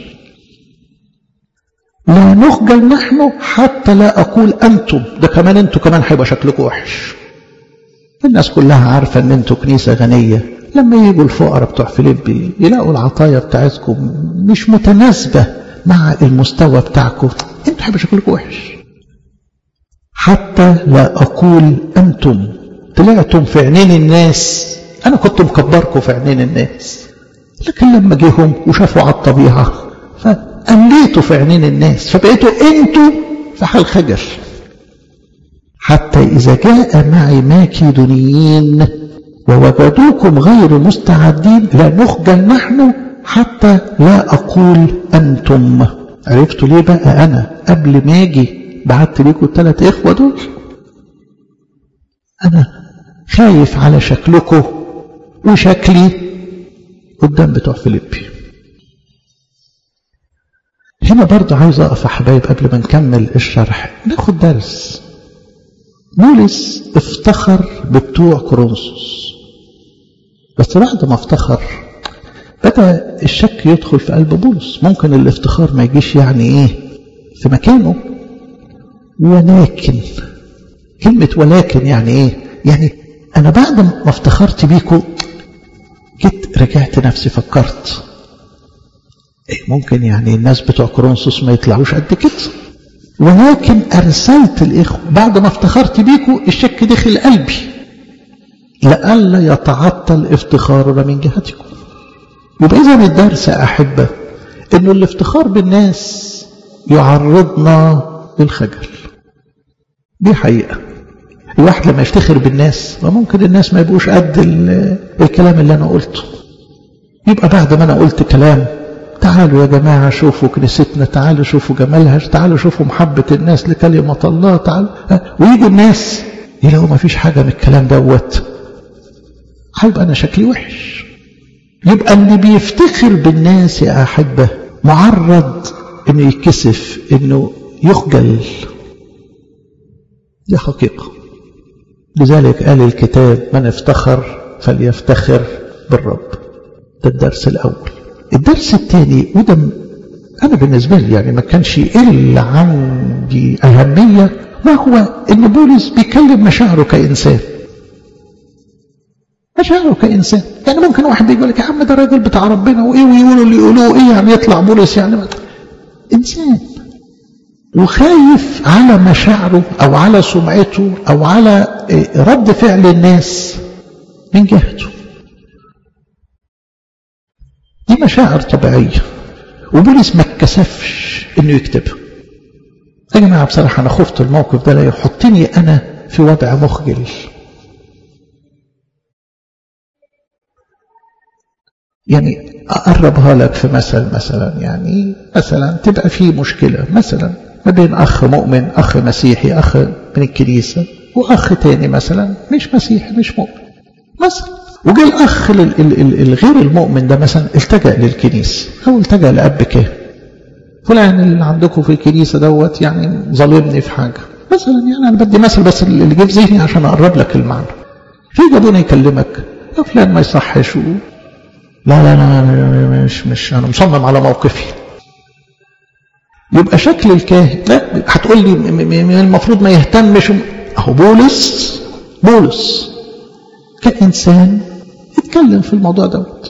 لا نخجل نحن حتى لا أقول أنتم ده كمان أنتم كمان هيبقى شكلكم وحش الناس كلها عارفة أن أنتم كنيسة غنية لما يجوا الفقراء بتوع فيليبي يلاقوا العطايا بتاعتكم مش متناسبة مع المستوى بتاعكم أنتم هيبقى شكلكم وحش حتى لا أقول أنتم طلعتم في عينين الناس أنا كنت مكبركم في عينين الناس لكن لما جيهم وشافوا على الطبيعة فقليتوا في عينين الناس فبقيتوا انتوا في حال خجل حتى إذا جاء معي ماكيدونيين ووجدوكم غير مستعدين لا نخجل نحن حتى لا أقول أنتم عرفتوا ليه بقى أنا قبل ما أجي بعت ليكم الثلاث إخوة دول أنا خايف على شكلكم وشكلي قدام بتوع فيليبي هنا برضه عايز أقف يا حبايب قبل ما نكمل الشرح ناخد درس بولس افتخر ببتوع كورنثوس بس بعد ما افتخر بدأ الشك يدخل في قلب بولس ممكن الافتخار ما يجيش يعني ايه في مكانه ولكن كلمة ولكن يعني ايه يعني انا بعد ما افتخرت بيكم جيت رجعت نفسي فكرت إيه ممكن يعني الناس بتوع كورنثوس ما يطلعوش قد كده ولكن أرسلت الإخوة بعد ما افتخرت بيكم الشك دخل قلبي لئلا يتعطل افتخارنا من جهتكم يبقى إذا الدرس أحبة إنه الافتخار بالناس يعرضنا للخجل دي حقيقة الواحد لما يفتخر بالناس ممكن الناس ما يبقوش قد الكلام اللي أنا قلته يبقى بعد ما أنا قلت كلام تعالوا يا جماعة شوفوا كنيستنا تعالوا شوفوا جمالها تعالوا شوفوا محبة الناس لكلمة الله تعالوا ويجوا الناس يلاقوا ما فيش حاجة من الكلام دوت هيبقى أنا شكلي وحش يبقى اللي بيفتخر بالناس يا أحبة معرض إنه يتكسف إنه يخجل دي حقيقة لذلك قال الكتاب من افتخر فليفتخر بالرب ده الدرس الأول الدرس الثاني وده أنا بالنسبة لي يعني ما كانش إلا عندي أهمية وهو إن بولس بيكلم مشاعره كإنسان مشاعره كإنسان يعني ممكن واحد يقول لك يا عم ده راجل بتاع ربنا وإيه ويقولوا اللي يقولوه إيه يعني يطلع بولس يعني إنسان وخايف على مشاعره أو على سمعته أو على رد فعل الناس من جهته دي مشاعر طبيعية وبولس ما اتكسفش انه يكتبها يا جماعة بصراحة انا خفت الموقف ده لا يحطني انا في وضع مخجل يعني اقربها لك في مثل مثلا يعني مثلا تبقى في مشكلة مثلا ما بين اخ مؤمن اخ مسيحي اخ من الكنيسة واخ تاني مثلا مش مسيحي مش مؤمن مثلا وجاء الأخ الغير المؤمن ده مثلا التجأ للكنيسة أو التجأ لأب كاهن فلان اللي عندكم في الكنيسة دوت يعني ظالمني في حاجة مثلا يعني أنا بدي مثل بس اللي جه في ذهني عشان أقرب لك المعنى في جابونا يكلمك يا فلان ما يصحش و... لا لا لا مش مش أنا مصمم على موقفي يبقى شكل الكاهن لا هتقول لي المفروض ما يهتمش أهو بولس بولس كإنسان اتكلم في الموضوع دوت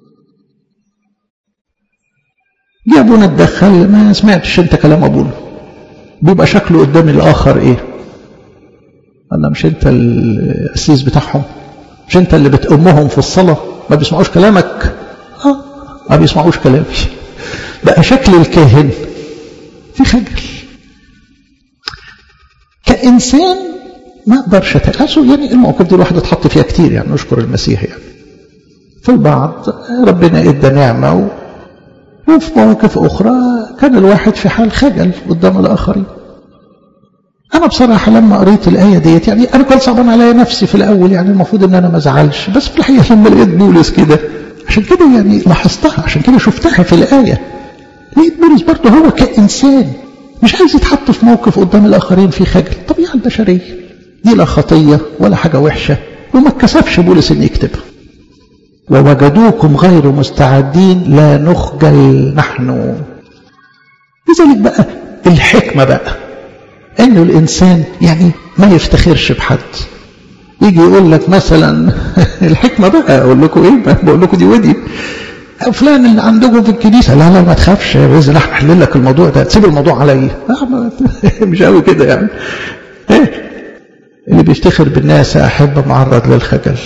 جه ابونا اتدخل ما سمعتش انت كلام ابونا بيبقى شكله قدام الاخر ايه انا مش انت الاسيس بتاعهم مش انت اللي بتأمهم في الصلاة ما بيسمعوش كلامك اه ما بيسمعوش كلامي بقى شكل الكاهن في خجل كإنسان ما اقدرش اتقاسه يعني المواقف دي الواحد اتحط فيها كتير يعني نشكر المسيح يعني في البعض ربنا ادى نعمه و... وفي مواقف اخرى كان الواحد في حال خجل قدام الاخرين انا بصراحه لما قريت الايه ديت يعني انا كنت صعبان عليا نفسي في الاول يعني المفروض ان انا ما ازعلش بس في الحقيقه لما لقيت بولس كده عشان كده يعني لاحظتها عشان كده شفتها في الايه لقيت بولس برضه هو كانسان مش عايز يتحط في موقف قدام الاخرين فيه خجل طبيعه البشريه دي لا خطيه ولا حاجه وحشه وما اتكسفش بولس ان يكتبها ووجدوكم غير مستعدين لا نخجل نحن لذلك بقى الحكمه بقى انه الانسان يعني ما يفتخرش بحد يجي يقول لك مثلا الحكمه بقى اقول لكم ايه بقول لكم دي ودي فلان اللي عندكم في الكنيسه لا لا ما تخافش يا باذن الله هحل لك الموضوع ده تسيب الموضوع عليا مش قوي كده يعني ايه اللي بيفتخر بالناس احب معرض للخجل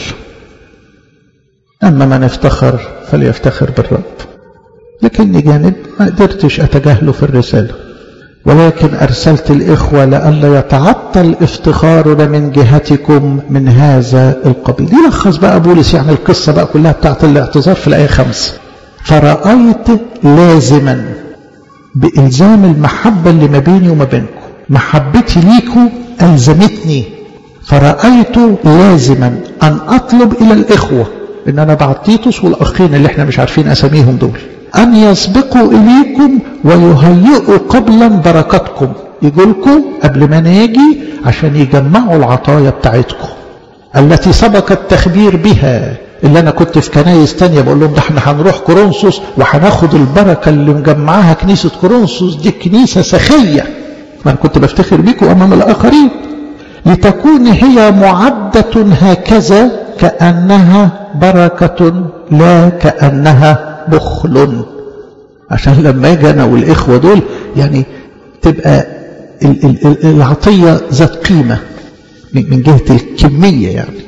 اما من افتخر فليفتخر بالرب لكني جانب ما قدرتش اتجاهله في الرساله ولكن أرسلت الإخوة لئلا يتعطل افتخارنا من جهتكم من هذا القبيل يلخص بقى بولس يعني القصة بقى كلها بتاعت الاعتذار في الآية خمسة فرأيت لازما بإلزام المحبة اللي ما بيني وما بينكم محبتي ليكم ألزمتني فرأيت لازما أن أطلب إلى الإخوة إن أنا بعت تيتوس والأخين اللي احنا مش عارفين أساميهم دول أن يسبقوا إليكم ويهيئوا قبلا بركاتكم يقولكم قبل ما نيجي عشان يجمعوا العطايا بتاعتكم التي سبق التخبير بها اللي أنا كنت في كنايس تانية بقول لهم ده احنا هنروح كورنثوس وهناخد البركة اللي مجمعاها كنيسة كورنثوس دي كنيسة سخية ما أنا كنت بفتخر بيكم أمام الآخرين لتكون هي معدة هكذا كأنها بركة لا كأنها بخل عشان لما اجي انا والاخوه دول يعني تبقى العطيه ذات قيمه من جهه الكميه يعني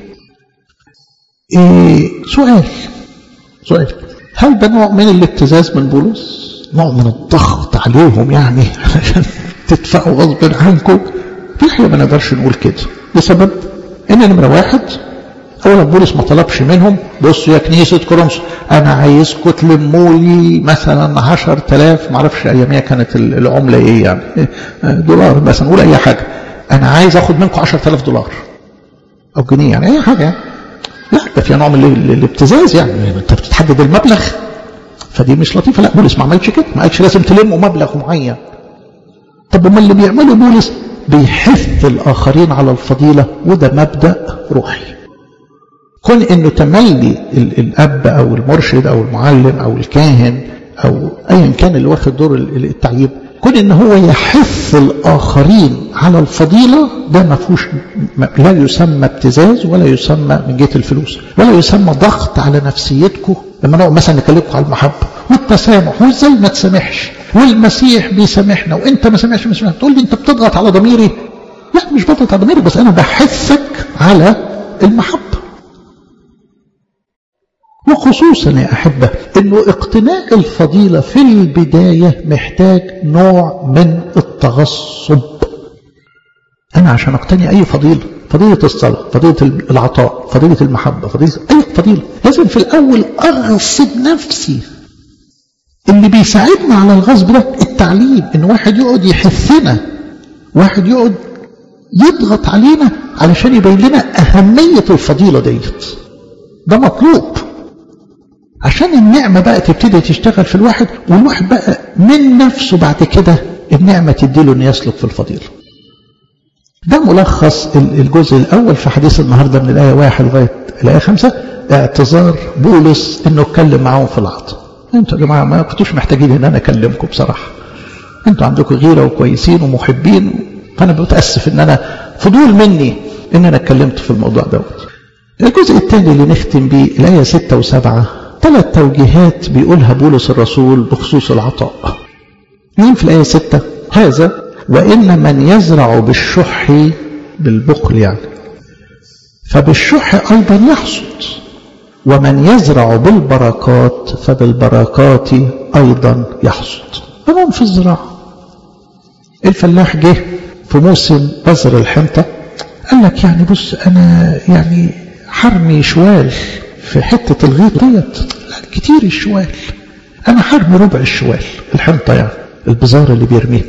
إيه سؤال سؤال هل ده نوع من الابتزاز من بولس نوع من الضغط عليهم يعني عشان تدفعوا غصب عنكم في الحقيقه ما نقدرش نقول كده لسبب ان نمره واحد اولا بولس ما طلبش منهم بصوا يا كنيسه كورنثوس انا عايزكم تلموا لي مثلا 10000 ما اعرفش اياميها كانت العمله ايه يعني دولار مثلا قول اي حاجه انا عايز اخد منكم 10000 دولار او جنيه يعني اي حاجه يعني. لا ده في نوع من الابتزاز يعني انت بتحدد المبلغ فدي مش لطيفه لا بولس ما عملش كده ما قالش لازم تلموا مبلغ معين طب امال اللي بيعمله بولس بيحث الاخرين على الفضيله وده مبدا روحي كون انه تملي الاب او المرشد او المعلم او الكاهن او ايا كان اللي واخد دور التعيين كون ان هو يحث الاخرين على الفضيله ده ما فيهوش لا يسمى ابتزاز ولا يسمى من جهه الفلوس ولا يسمى ضغط على نفسيتكم لما نقعد مثلا نكلمكم على المحبه والتسامح وازاي ما تسامحش والمسيح بيسامحنا وانت ما سامحش ما سامحش تقول لي انت بتضغط على ضميري لا مش بضغط على ضميري بس انا بحثك على المحبه وخصوصا يا أحبة أنه اقتناء الفضيلة في البداية محتاج نوع من التغصب أنا عشان أقتني أي فضيلة فضيلة الصلاة فضيلة العطاء فضيلة المحبة فضيلة أي فضيلة لازم في الأول أغصب نفسي اللي بيساعدنا على الغصب ده التعليم إن واحد يقعد يحثنا واحد يقعد يضغط علينا علشان يبين لنا أهمية الفضيلة ديت ده مطلوب عشان النعمة بقى تبتدي تشتغل في الواحد والواحد بقى من نفسه بعد كده النعمة تديله ان يسلك في الفضيلة ده ملخص الجزء الأول في حديث النهاردة من الآية واحد لغاية الآية خمسة اعتذار بولس انه اتكلم معاهم في العطاء انتوا يا جماعة ما كنتوش محتاجين ان انا اكلمكم بصراحة انتوا عندكم غيرة وكويسين ومحبين فانا بتأسف ان انا فضول مني ان انا اتكلمت في الموضوع دوت الجزء الثاني اللي نختم بيه الآية ستة وسبعة ثلاث توجيهات بيقولها بولس الرسول بخصوص العطاء يقول في الآية ستة هذا وإن من يزرع بالشح بالبخل يعني فبالشح أيضا يحصد ومن يزرع بالبركات فبالبركات أيضا يحصد تمام في الزراعة الفلاح جه في موسم بذر الحنطة قال لك يعني بص أنا يعني حرمي شوال في حتة الغيط ديت لا كتير الشوال أنا حرمي ربع الشوال الحنطة يعني البزار اللي بيرميه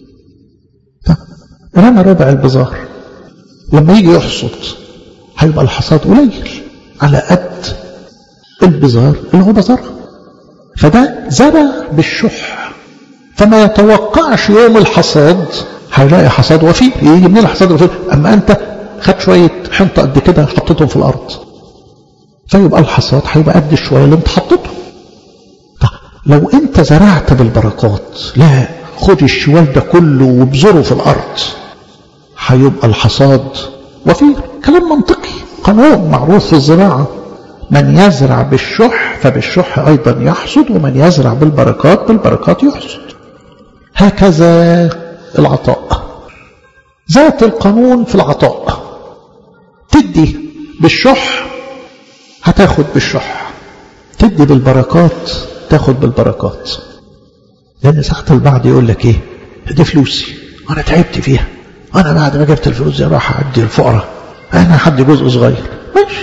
رمى ربع البزار لما يجي يحصد هيبقى الحصاد قليل على قد البزار اللي هو بزرها فده زرع بالشح فما يتوقعش يوم الحصاد هيلاقي حصاد وفير يجي منين الحصاد وفير اما انت خد شويه حنطه قد كده حطيتهم في الارض فيبقى الحصاد هيبقى قد الشويه اللي انت حطيته طب لو انت زرعت بالبركات لا خد الشوال ده كله وابذره في الارض هيبقى الحصاد وفير كلام منطقي قانون معروف في الزراعه من يزرع بالشح فبالشح ايضا يحصد ومن يزرع بالبركات بالبركات يحصد هكذا العطاء ذات القانون في العطاء تدي بالشح هتاخد بالشح تدي بالبركات تاخد بالبركات لان ساعة البعض يقول لك ايه دي فلوسي انا تعبت فيها انا بعد ما جبت الفلوس دي راح ادي الفقراء انا حد جزء صغير ماشي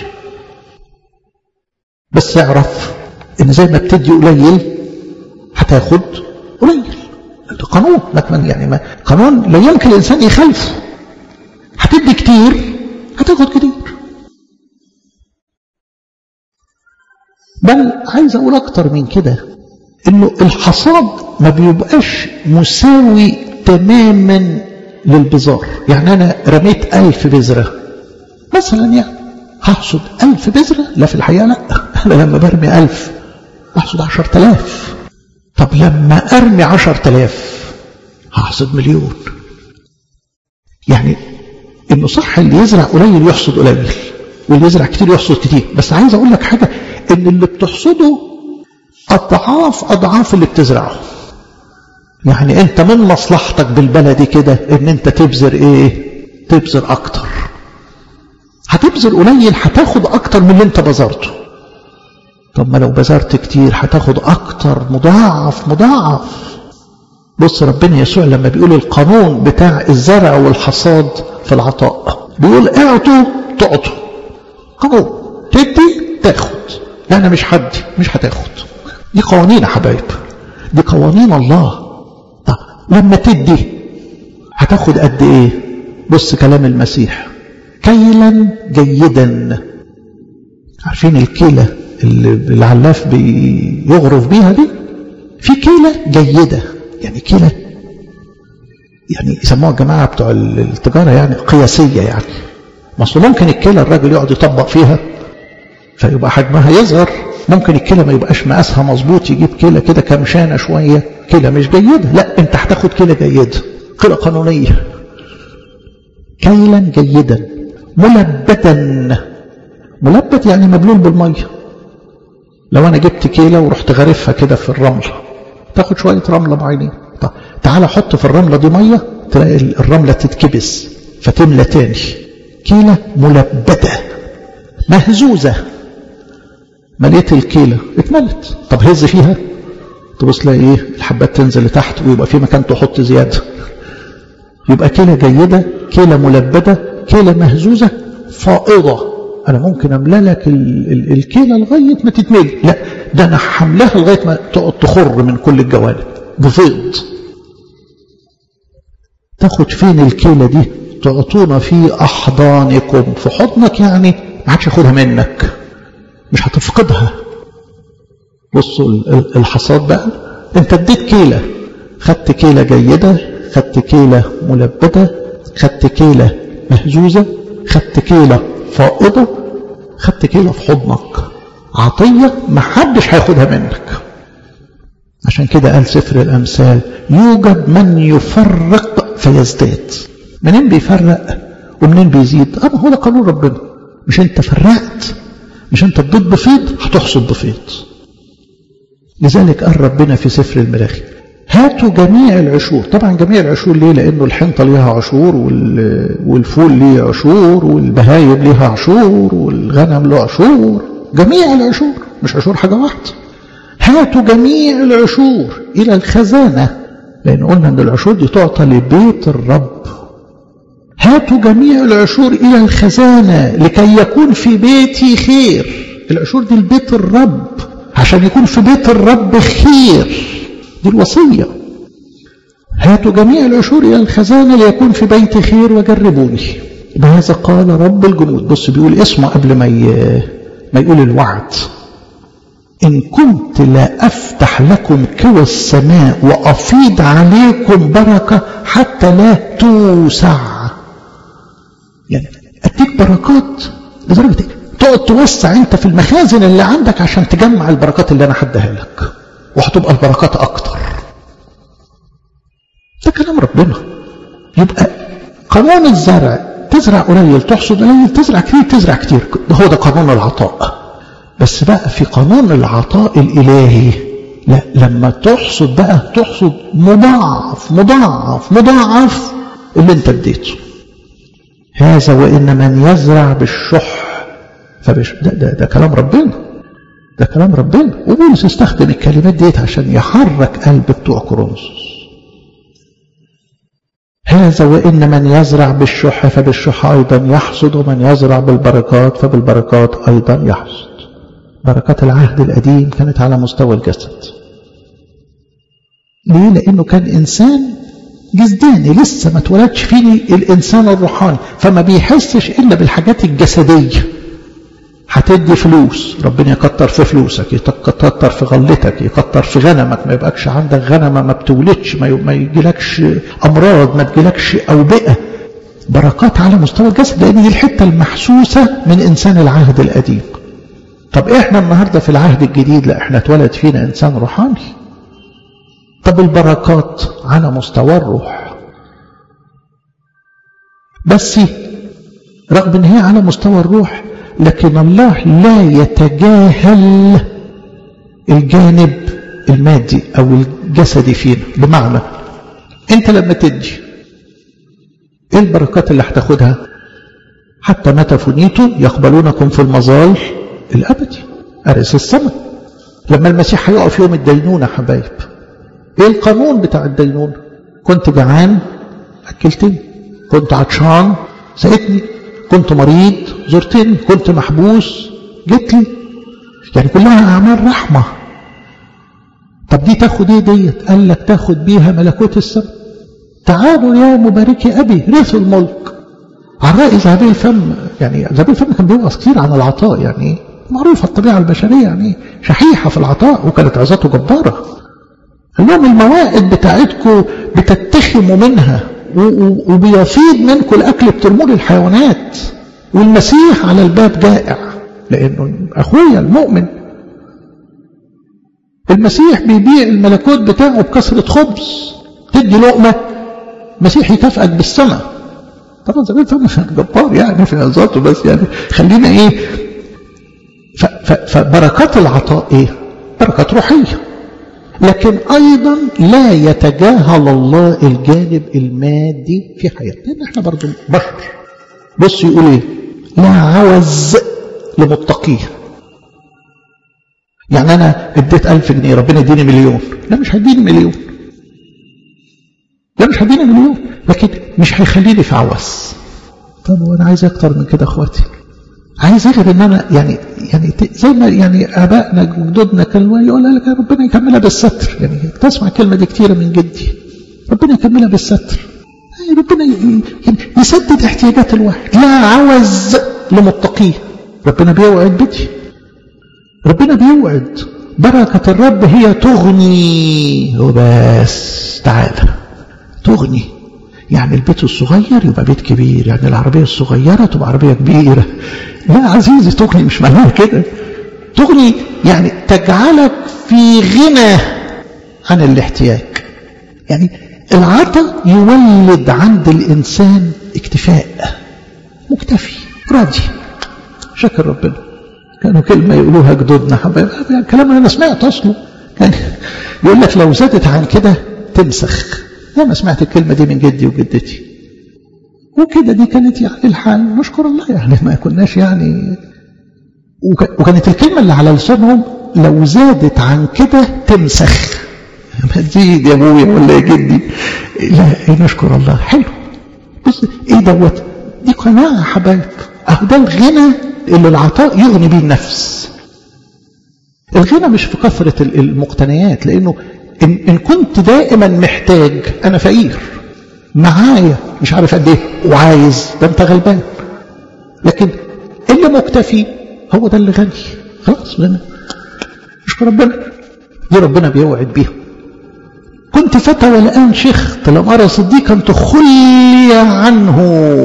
بس اعرف ان زي ما بتدي قليل هتاخد قليل ده قانون لكن يعني ما قانون لا يمكن الانسان يخالفه هتدي كتير هتاخد كتير بل عايز اقول اكتر من كده انه الحصاد ما بيبقاش مساوي تماما للبزار يعني انا رميت ألف بذرة مثلا يعني هحصد ألف بذرة لا في الحقيقة لا أنا لما برمي ألف أحصد عشر تلاف طب لما أرمي عشر تلاف هحصد مليون يعني إنه صح اللي يزرع قليل يحصد قليل واللي يزرع كتير يحصد كتير بس عايز أقول لك حاجة إن اللي بتحصده أضعاف أضعاف اللي بتزرعه يعني أنت من مصلحتك بالبلدي كده إن أنت تبذر إيه تبذر أكتر هتبذل قليل هتاخد اكتر من اللي انت بذرته طب ما لو بذرت كتير هتاخد اكتر مضاعف مضاعف بص ربنا يسوع لما بيقول القانون بتاع الزرع والحصاد في العطاء بيقول اعطوا تعطوا قانون تدي تاخد لا انا مش هدي مش هتاخد دي قوانين يا حبايب دي قوانين الله طب لما تدي هتاخد قد ايه بص كلام المسيح كيلا جيدا عارفين الكيلة اللي العلاف بيغرف بيها دي في كيلة جيدة يعني كيلة يعني يسموها الجماعة بتوع التجارة يعني قياسية يعني ما ممكن الكيلة الراجل يقعد يطبق فيها فيبقى حجمها يصغر ممكن الكيلة ما يبقاش مقاسها مظبوط يجيب كيلة كده كمشانة شوية كيلة مش جيدة لا انت هتاخد كيلة جيدة كيلة قانونية كيلا جيدا ملبدا ملبد يعني مبلول بالمية لو انا جبت كيلة ورحت غرفها كده في الرملة تاخد شوية رملة بعينين طب تعالى حط في الرملة دي مية تلاقي الرملة تتكبس فتملى تاني كيلة ملبدة مهزوزة مليت الكيلة اتملت طب هز فيها تبص تلاقي ايه الحبات تنزل لتحت ويبقى في مكان تحط زيادة يبقى كيلة جيدة كيلة ملبدة كيلة مهزوزة فائضة أنا ممكن أملى لك الكيلة لغاية ما تتملي لا ده أنا حملها لغاية ما تقعد تخر من كل الجوانب بفيض تاخد فين الكيلة دي تعطونا في أحضانكم في حضنك يعني ما عادش ياخدها منك مش هتفقدها بصوا الحصاد بقى انت اديت كيلة خدت كيلة جيدة خدت كيلة ملبدة خدت كيلة مهزوزة خدت كيلة فائضة خدت كيلة في حضنك عطية ما حدش هياخدها منك عشان كده قال سفر الأمثال يوجد من يفرق فيزداد منين بيفرق ومنين بيزيد أما هو ده قانون ربنا مش انت فرقت مش انت اديت بفيض هتحصد بفيض لذلك قال ربنا في سفر المراخي هاتوا جميع العشور طبعا جميع العشور ليه لانه الحنطه ليها عشور والفول ليه عشور والبهايم ليها عشور والغنم له عشور جميع العشور مش عشور حاجه واحده هاتوا جميع العشور الى الخزانه لان قلنا ان العشور دي تعطى لبيت الرب هاتوا جميع العشور إلى الخزانة لكي يكون في بيتي خير العشور دي البيت الرب عشان يكون في بيت الرب خير دي الوصية هاتوا جميع العشور إلى الخزانة ليكون في بيتي خير وجربوني بهذا قال رب الجنود بص بيقول اسمه قبل ما ما يقول الوعد إن كنت لا أفتح لكم كوى السماء وأفيض عليكم بركة حتى لا توسع يعني أديك بركات لدرجة إيه؟ تقعد توسع أنت في المخازن اللي عندك عشان تجمع البركات اللي أنا حدها لك وهتبقى البركات أكتر ده كلام ربنا يبقى قانون الزرع تزرع قليل تحصد قليل تزرع كتير تزرع كتير هو ده قانون العطاء بس بقى في قانون العطاء الإلهي لا لما تحصد بقى تحصد مضاعف مضاعف مضاعف اللي انت اديته هذا وإن من يزرع بالشح فبش ده, ده, ده كلام ربنا ده كلام ربنا وبولس استخدم الكلمات ديت عشان يحرك قلب بتوع كورنثوس هذا وإن من يزرع بالشح فبالشح أيضا يحصد ومن يزرع بالبركات فبالبركات أيضا يحصد بركات العهد القديم كانت على مستوى الجسد ليه؟ لأنه كان إنسان جسداني لسه ما اتولدش فيه الإنسان الروحاني فما بيحسش إلا بالحاجات الجسدية هتدي فلوس ربنا يكتر في فلوسك يكتر في غلتك يكتر في غنمك ما يبقاش عندك غنمة ما بتولدش ما يجيلكش أمراض ما تجيلكش أوبئة بركات على مستوى الجسد لأن دي الحتة المحسوسة من إنسان العهد القديم طب إحنا النهاردة في العهد الجديد لا إحنا اتولد فينا إنسان روحاني طب البركات على مستوى الروح بس رغم ان هي على مستوى الروح لكن الله لا يتجاهل الجانب المادي او الجسدي فينا بمعنى انت لما تدي ايه البركات اللي هتاخدها حتى متى فنيتم يقبلونكم في المظال الابدي ارث السماء لما المسيح هيقف يوم الدينونه حبايب ايه القانون بتاع الدينونة كنت جعان اكلتني كنت عطشان سقتني كنت مريض زرتني كنت محبوس جيت لي يعني كلها اعمال رحمه طب دي تاخد ايه ديت قال لك تاخد بيها ملكوت السماء تعالوا يا مباركي ابي رثوا الملك عن رأي ذهبي الفم يعني ذهبي الفم كان بيوعظ كتير عن العطاء يعني معروفة الطبيعة البشرية يعني شحيحة في العطاء وكانت عظاته جبارة قال لهم الموائد بتاعتكم بتتخموا منها وبيفيض منكم الاكل بترموه للحيوانات والمسيح على الباب جائع لانه اخويا المؤمن المسيح بيبيع الملكوت بتاعه بكثرة خبز تدي لقمة مسيح يكافئك بالسماء طبعا زمان فهم جبار يعني في عظاته بس يعني خلينا ايه فبركات العطاء ايه بركات روحيه لكن أيضا لا يتجاهل الله الجانب المادي في حياتنا لأن احنا برضو بشر بص يقول ايه لا عوز لمتقيه يعني أنا اديت ألف جنيه ربنا يديني مليون لا مش هيديني مليون لا مش هيديني مليون لكن مش هيخليني في عوز طب وانا عايز اكتر من كده اخواتي عايز غير ان انا يعني يعني زي ما يعني ابائنا جدودنا كانوا يقول لك ربنا يكملها بالستر يعني تسمع الكلمه دي كتيره من جدي ربنا يكملها بالستر يعني ربنا يسدد احتياجات الواحد لا عوز لمتقيه ربنا بيوعد بدي ربنا بيوعد بركة الرب هي تغني وبس تعالى تغني يعني البيت الصغير يبقى بيت كبير يعني العربية الصغيرة تبقى عربية كبيرة لا عزيزي تغني مش معناها كده تغني يعني تجعلك في غنى عن الاحتياج يعني العطاء يولد عند الإنسان اكتفاء مكتفي راضي شكر ربنا كانوا كلمة يقولوها جدودنا حبايب كلام أنا سمعت أصله كان يقول لك لو زادت عن كده تمسخ لما سمعت الكلمة دي من جدي وجدتي وكده دي كانت يعني الحال نشكر الله يعني ما كناش يعني وكانت الكلمة اللي على لسانهم لو زادت عن كده تمسخ ما تزيد يا ابويا ولا يا جدي لا نشكر الله حلو بص ايه دوت دي قناعة حبايب اهو ده الغنى اللي العطاء يغني بيه النفس الغنى مش في كثرة المقتنيات لانه إن, إن كنت دائما محتاج أنا فقير معايا مش عارف قد إيه وعايز ده أنت غلبان لكن اللي مكتفي هو ده اللي غني خلاص غنى اشكر ربنا دي ربنا بيوعد بيها كنت فتى والآن شيخت لم أرى صديقا تخلي عنه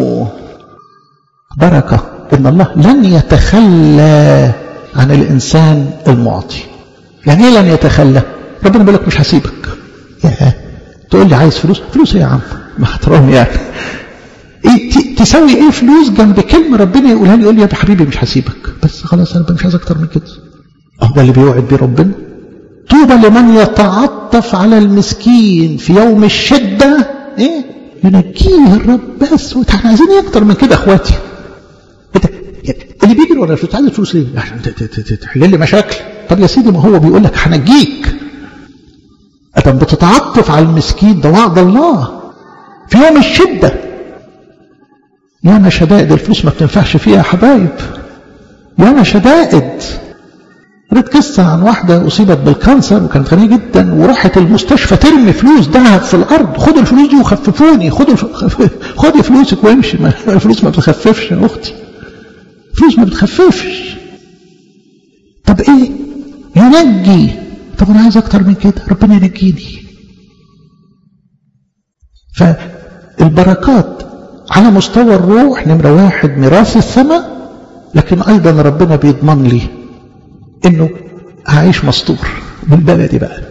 بركة إن الله لن يتخلى عن الإنسان المعطي يعني إيه لن يتخلى ربنا بيقول لك مش هسيبك يا تقول لي عايز فلوس فلوس ايه يا عم مع احترامي يعني إيه تساوي ايه فلوس جنب كلمه ربنا يقولها لي يقول لي يا حبيبي مش هسيبك بس خلاص انا مش عايز اكتر من كده اهو ده اللي بيوعد بيه ربنا طوبى لمن يتعطف على المسكين في يوم الشده ايه ينجيه الرب بس احنا عايزين ايه اكتر من كده اخواتي اللي بيجري ورا الفلوس عايز الفلوس ليه؟ عشان تحل لي مشاكل طب يا سيدي ما هو بيقول لك هنجيك أدم بتتعطف على المسكين ده وعد الله في يوم الشدة ياما شدائد الفلوس ما بتنفعش فيها يا حبايب ياما شدائد قريت قصة عن واحدة أصيبت بالكانسر وكانت غنية جدا وراحت المستشفى ترمي فلوس ذهب في الأرض خدوا الفلوس دي وخففوني خدوا الف... خدي فلوسك وامشي ما الفلوس ما بتخففش يا أختي فلوس ما بتخففش طب إيه ينجي طب أنا عايز أكتر من كده ربنا ينجيني فالبركات على مستوى الروح نمرة واحد ميراث السماء لكن أيضا ربنا بيضمن لي إنه هعيش مستور بالبلدي بقى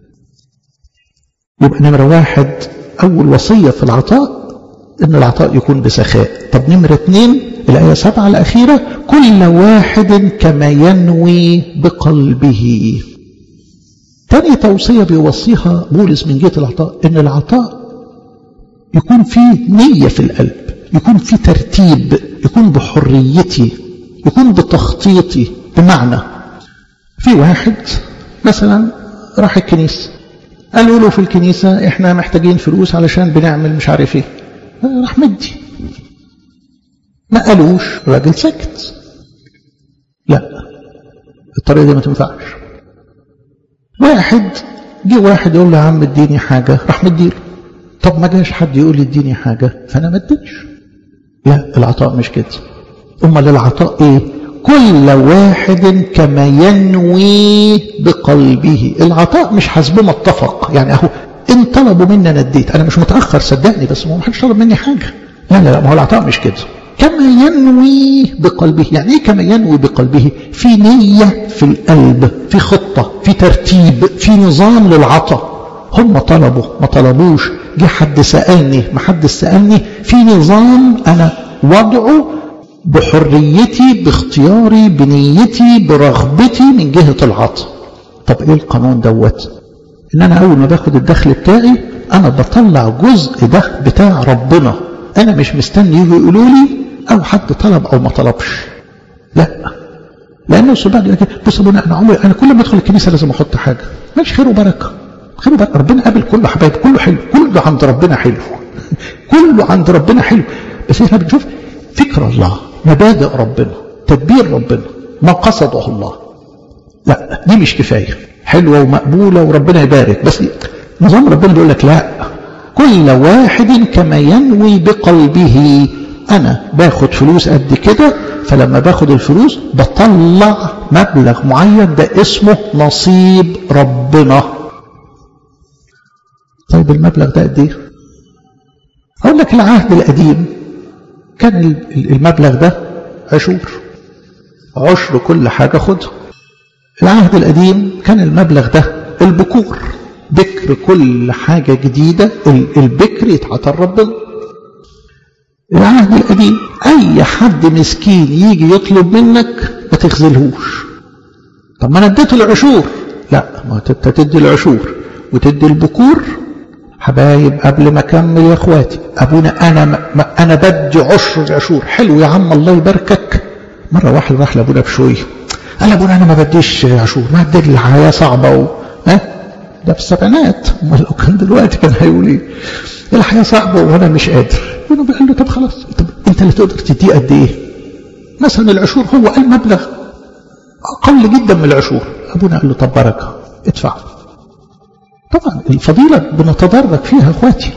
يبقى نمرة واحد أول وصية في العطاء إن العطاء يكون بسخاء طب نمرة اتنين الآية سبعة الأخيرة كل واحد كما ينوي بقلبه تاني توصية بيوصيها بولس من جهة العطاء إن العطاء يكون فيه نية في القلب يكون فيه ترتيب يكون بحريتي يكون بتخطيطي بمعنى في واحد مثلا راح الكنيسة قالوا له في الكنيسة احنا محتاجين فلوس علشان بنعمل مش عارف ايه راح مدي ما قالوش الراجل سكت لا الطريقة دي ما تنفعش واحد جه واحد يقول له يا عم اديني حاجة راح مديله طب ما جاش حد يقول لي اديني حاجة فأنا ما اديتش لا العطاء مش كده أمال العطاء إيه كل واحد كما ينوي بقلبه العطاء مش حسب ما اتفق يعني أهو إن طلبوا مني أنا اديت أنا مش متأخر صدقني بس ما حدش طلب مني حاجة لا لا لا ما هو العطاء مش كده كما ينوي بقلبه يعني ايه كما ينوي بقلبه في نية في القلب في خطة في ترتيب في نظام للعطاء هم طلبوا ما طلبوش جه حد سألني ما حد سألني في نظام أنا وضعه بحريتي باختياري بنيتي برغبتي من جهة العطاء طب ايه القانون دوت ان انا اول ما باخد الدخل بتاعي انا بطلع جزء ده بتاع ربنا انا مش مستني يجوا يقولوا لي او حد طلب او ما طلبش لا لانه سبحان الله بص ابونا انا عمري انا كل ما ادخل الكنيسه لازم احط حاجه ماشي خير وبركه خير وبركه ربنا قابل كله حبايب كله حلو كله عند ربنا حلو كله عند ربنا حلو بس احنا بنشوف فكر الله مبادئ ربنا تدبير ربنا ما قصده الله لا دي مش كفايه حلوه ومقبوله وربنا يبارك بس نظام ربنا بيقول لك لا كل واحد كما ينوي بقلبه أنا باخد فلوس قد كده فلما باخد الفلوس بطلع مبلغ معين ده اسمه نصيب ربنا طيب المبلغ ده قد ايه أقول لك العهد القديم كان المبلغ ده عشور عشر كل حاجة خدها العهد القديم كان المبلغ ده البكور بكر كل حاجة جديدة البكر يتعطى ربنا العهد القديم أي حد مسكين يجي يطلب منك ما تخذلهوش طب ما أنا اديته العشور لا ما انت تدي العشور وتدي البكور حبايب قبل ما اكمل يا اخواتي ابونا انا ما انا بدي عشر العشور حلو يا عم الله يباركك مره واحد راح لابونا بشويه قال ابونا انا ما بديش عشور ما ادي الحياه صعبه و... ها ده في السبعينات امال لو كان دلوقتي كان هيقول ايه الحياه صعبه وانا مش قادر ربنا قال له طب خلاص طب انت اللي تقدر تديه قد ايه مثلا العشور هو قال مبلغ اقل جدا من العشور ابونا قال له طب بركه ادفع طبعا الفضيله بنتدرج فيها اخواتي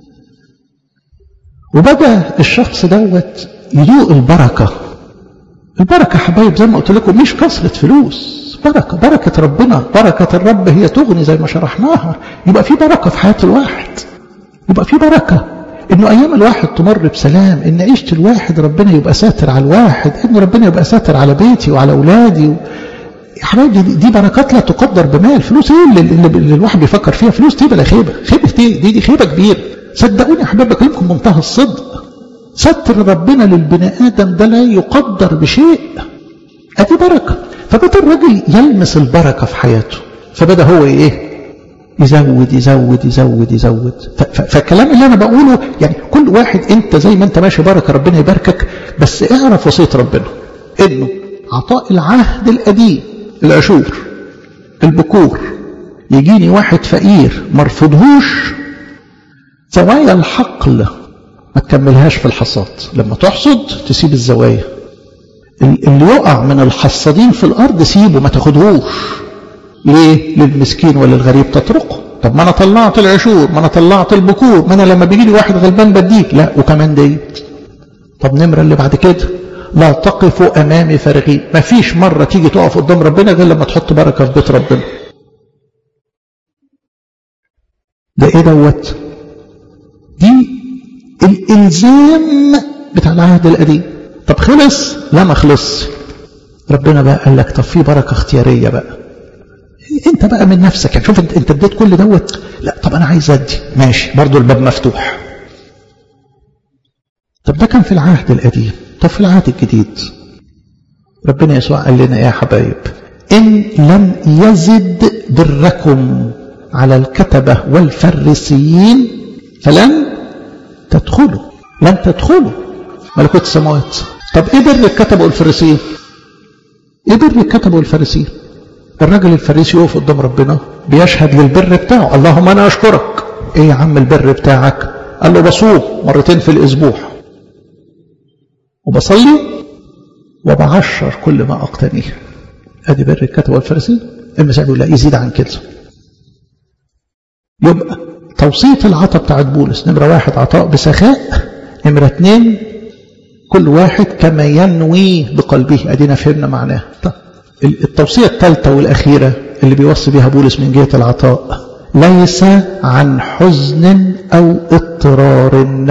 وبدا الشخص دوت يدوق البركه البركه حبايب زي ما قلت لكم مش كثره فلوس بركه بركه ربنا بركه الرب هي تغني زي ما شرحناها يبقى في بركه في حياه الواحد يبقى في بركه انه ايام الواحد تمر بسلام ان عيشه الواحد ربنا يبقى ساتر على الواحد ان ربنا يبقى ساتر على بيتي وعلى اولادي و... يا حبايبي دي بركات لا تقدر بمال فلوس ايه اللي, اللي الواحد بيفكر فيها فلوس دي بلا خيبه خيبه دي دي, دي خيبه كبيره صدقوني يا حبايبي بكلمكم بمنتهى الصدق ستر ربنا للبني ادم ده لا يقدر بشيء ادي بركه فبدا الراجل يلمس البركه في حياته فبدا هو ايه يزود يزود يزود يزود فالكلام اللي انا بقوله يعني كل واحد انت زي ما انت ماشي بركه ربنا يباركك بس اعرف وصيه ربنا انه عطاء العهد القديم العشور البكور يجيني واحد فقير مرفضهوش زوايا الحقل ما تكملهاش في الحصاد لما تحصد تسيب الزوايا اللي يقع من الحصادين في الارض سيبه ما تاخدهوش ليه للمسكين وللغريب تتركه طب ما انا طلعت العشور ما انا طلعت البكور ما انا لما بيجي لي واحد غلبان بديك لا وكمان ديت طب نمره اللي بعد كده لا تقفوا امامي فارغين ما فيش مره تيجي تقف قدام ربنا غير لما تحط بركه في بيت ربنا ده ايه دوت دي الالزام بتاع العهد القديم طب خلص لا ما خلص ربنا بقى قال لك طب في بركه اختياريه بقى انت بقى من نفسك يعني شوف انت انت اديت كل دوت لا طب انا عايز ادي ماشي برضو الباب مفتوح طب ده كان في العهد القديم طب في العهد الجديد ربنا يسوع قال لنا يا حبايب ان لم يزد بركم على الكتبه والفريسيين فلن تدخلوا لن تدخلوا ملكوت السماوات طب ايه بر الكتبه والفريسيين ايه بر الكتبه والفريسيين الراجل الفريسي يقف قدام ربنا بيشهد للبر بتاعه اللهم انا اشكرك ايه يا عم البر بتاعك قال له بصوم مرتين في الاسبوع وبصلي وبعشر كل ما اقتنيه ادي بر الكتب والفريسي المسيح بيقول لا يزيد عن كده يبقى توصية العطاء بتاعت بولس نمرة واحد عطاء بسخاء نمرة اتنين كل واحد كما ينوي بقلبه ادينا فهمنا معناه طيب التوصية الثالثة والأخيرة اللي بيوصي بها بولس من جهة العطاء ليس عن حزن أو اضطرار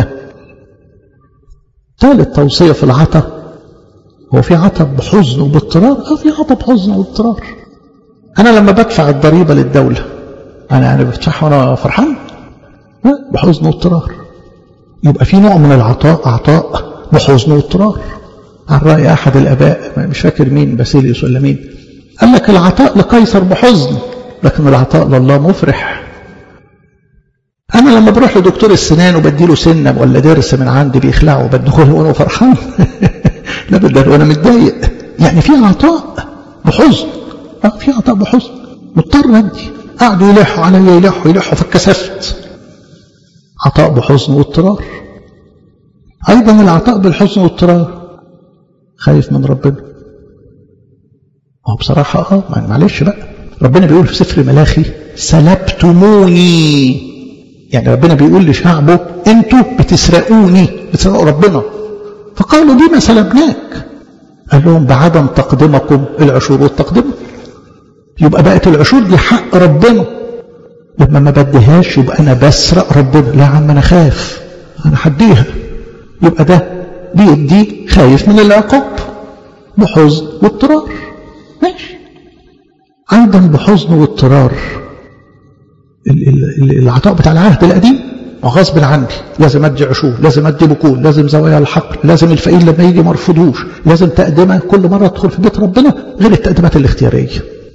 ثالث توصية في العطاء هو في عطاء بحزن وباضطرار أو في عطاء بحزن واضطرار أنا لما بدفع الضريبة للدولة أنا أنا بدفعها وأنا فرحان لا بحزن واضطرار يبقى في نوع من العطاء عطاء بحزن واضطرار عن رأي أحد الآباء مش فاكر مين باسيليوس ولا مين قال لك العطاء لقيصر بحزن لكن العطاء لله مفرح أنا لما بروح لدكتور السنان وبديله سنة ولا ضرس من عندي بيخلعه بدخله وأنا فرحان لا بدل وأنا متضايق يعني في عطاء بحزن اه في عطاء بحزن مضطر أدي قعدوا يلحوا عليا يلحوا يلحوا فاتكسفت عطاء بحزن واضطرار أيضا العطاء بالحزن واضطرار خايف من ربنا هو بصراحة اه معلش بقى ربنا بيقول في سفر ملاخي سلبتموني يعني ربنا بيقول لشعبه انتوا بتسرقوني بتسرقوا ربنا فقالوا بما سلبناك قال لهم بعدم تقدمكم العشور والتقدمة يبقى بقت العشور دي حق ربنا لما ما بديهاش يبقى انا بسرق ربنا لا يا عم انا خاف انا هديها يبقى ده بيدي خايف من العقاب بحزن واضطرار ماشي ايضا بحزن واضطرار العطاء بتاع العهد القديم غصب عني لازم ادي عشور لازم ادي بكون لازم زوايا الحقل لازم الفقير لما يجي ما ارفضوش لازم تقدمه كل مره ادخل في بيت ربنا غير التقديمات الاختياريه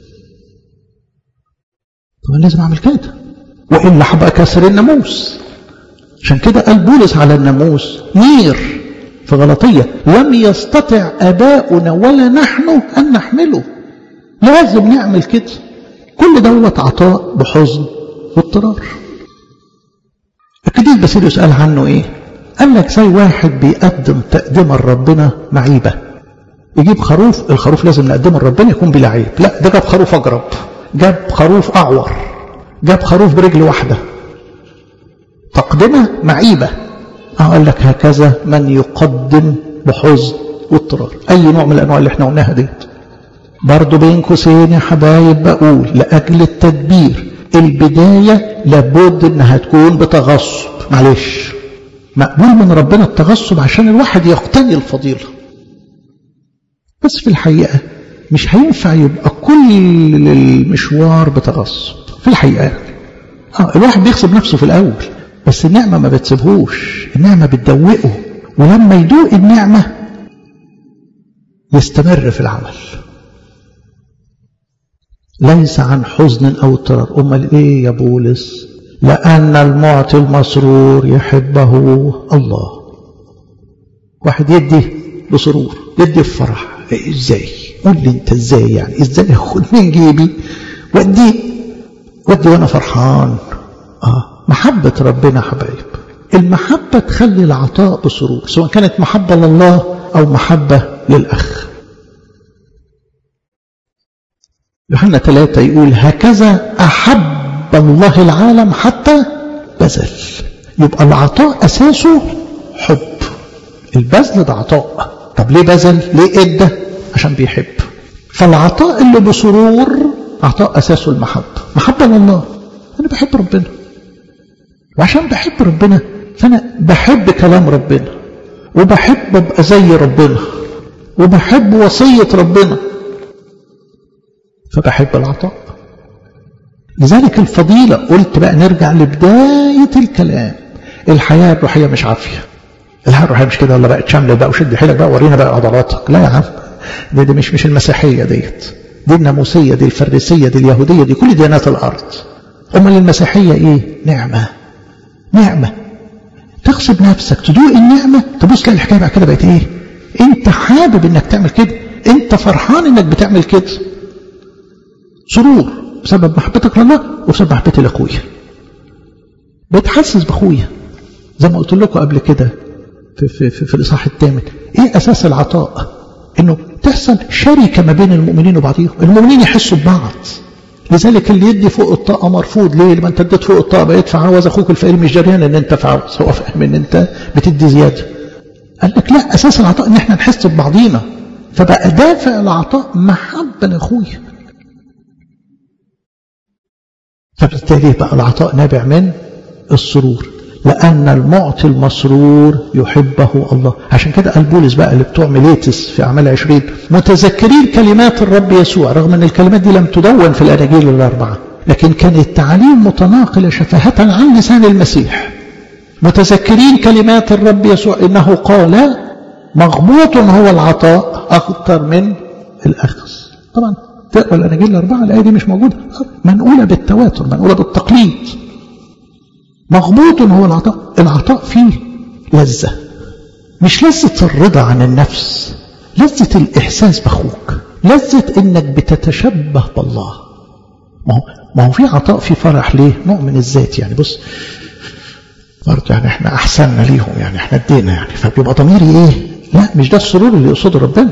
طب لازم اعمل كده والا هبقى كسر الناموس عشان كده قال بولس على الناموس نير في غلطية لم يستطع أباؤنا ولا نحن أن نحمله لازم نعمل كده كل دوت عطاء بحزن واضطرار الجديد باسيليوس قال عنه ايه قال لك زي واحد بيقدم تقدمة لربنا معيبة يجيب خروف الخروف لازم نقدمه لربنا يكون بلا عيب لا ده جاب خروف أجرب جاب خروف أعور جاب خروف برجل واحدة تقدمة معيبة قال لك هكذا من يقدم بحزن واضطرار أي نوع من الأنواع اللي احنا قلناها ديت برضه بين قوسين يا حبايب بقول لأجل التدبير البداية لابد انها تكون بتغصب معلش مقبول من ربنا التغصب عشان الواحد يقتني الفضيلة بس في الحقيقة مش هينفع يبقى كل المشوار بتغصب في الحقيقة يعني. آه الواحد بيغصب نفسه في الأول بس النعمة ما بتسيبهوش النعمة بتدوقه ولما يدوق النعمة يستمر في العمل ليس عن حزن أو اضطرار أمال إيه يا بولس لأن المعطي المسرور يحبه الله واحد يدي بسرور يدي بفرح إيه ازاي قول لي انت ازاي يعني ازاي اخد من جيبي ودي ودي وانا فرحان اه محبة ربنا حبايب المحبة تخلي العطاء بسرور سواء كانت محبة لله او محبة للأخ يوحنا ثلاثة يقول هكذا أحب الله العالم حتى بذل يبقى العطاء أساسه حب البذل ده عطاء طب ليه بذل ليه ادى عشان بيحب فالعطاء اللي بسرور عطاء أساسه المحبة محبة لله أنا بحب ربنا وعشان بحب ربنا فأنا بحب كلام ربنا وبحب أبقى زي ربنا وبحب وصية ربنا فبحب العطاء لذلك الفضيلة قلت بقى نرجع لبداية الكلام الحياة الروحية مش عافية الحياة الروحية مش كده ولا بقت شاملة بقى وشد حيلك بقى ورينا بقى عضلاتك لا يا عم دي, دي مش مش المسيحية ديت دي الناموسية دي الفريسية دي اليهودية دي كل ديانات الأرض أمال المسيحية إيه نعمة نعمة تغصب نفسك تدوق النعمة تبص تلاقي الحكاية بقى كده بقت إيه أنت حابب إنك تعمل كده أنت فرحان إنك بتعمل كده سرور بسبب محبتك لله وبسبب محبتي لاخويا بتحسس باخويا زي ما قلت لكم قبل كده في, في, في, في الاصحاح الثامن ايه اساس العطاء انه تحصل شركه ما بين المؤمنين وبعضهم المؤمنين يحسوا ببعض لذلك اللي يدي فوق الطاقه مرفوض ليه لما انت اديت فوق الطاقه بقى يدفع عوض اخوك الفقير مش جريان ان انت فعوض هو فاهم ان انت بتدي زياده قال لك لا اساس العطاء ان احنا نحس ببعضينا فبقى دافع العطاء محبه لاخويا فبالتالي بقى العطاء نابع من السرور لأن المعطي المسرور يحبه الله عشان كده قال بولس بقى اللي بتوع ميليتس في أعمال عشرين متذكرين كلمات الرب يسوع رغم أن الكلمات دي لم تدون في الأناجيل الأربعة لكن كانت تعليم متناقلة شفاهة عن لسان المسيح متذكرين كلمات الرب يسوع إنه قال مغبوط هو العطاء أكثر من الأخذ طبعا تقرا الاناجيل الاربعه الايه دي مش موجوده منقوله بالتواتر منقوله بالتقليد مغبوط هو العطاء العطاء فيه لذه مش لذه الرضا عن النفس لذه الاحساس باخوك لذه انك بتتشبه بالله ما هو ما هو في عطاء في فرح ليه نوع من الذات يعني بص برضه يعني احنا احسننا ليهم يعني احنا ادينا يعني فبيبقى ضميري ايه لا مش ده السرور اللي يقصده ربنا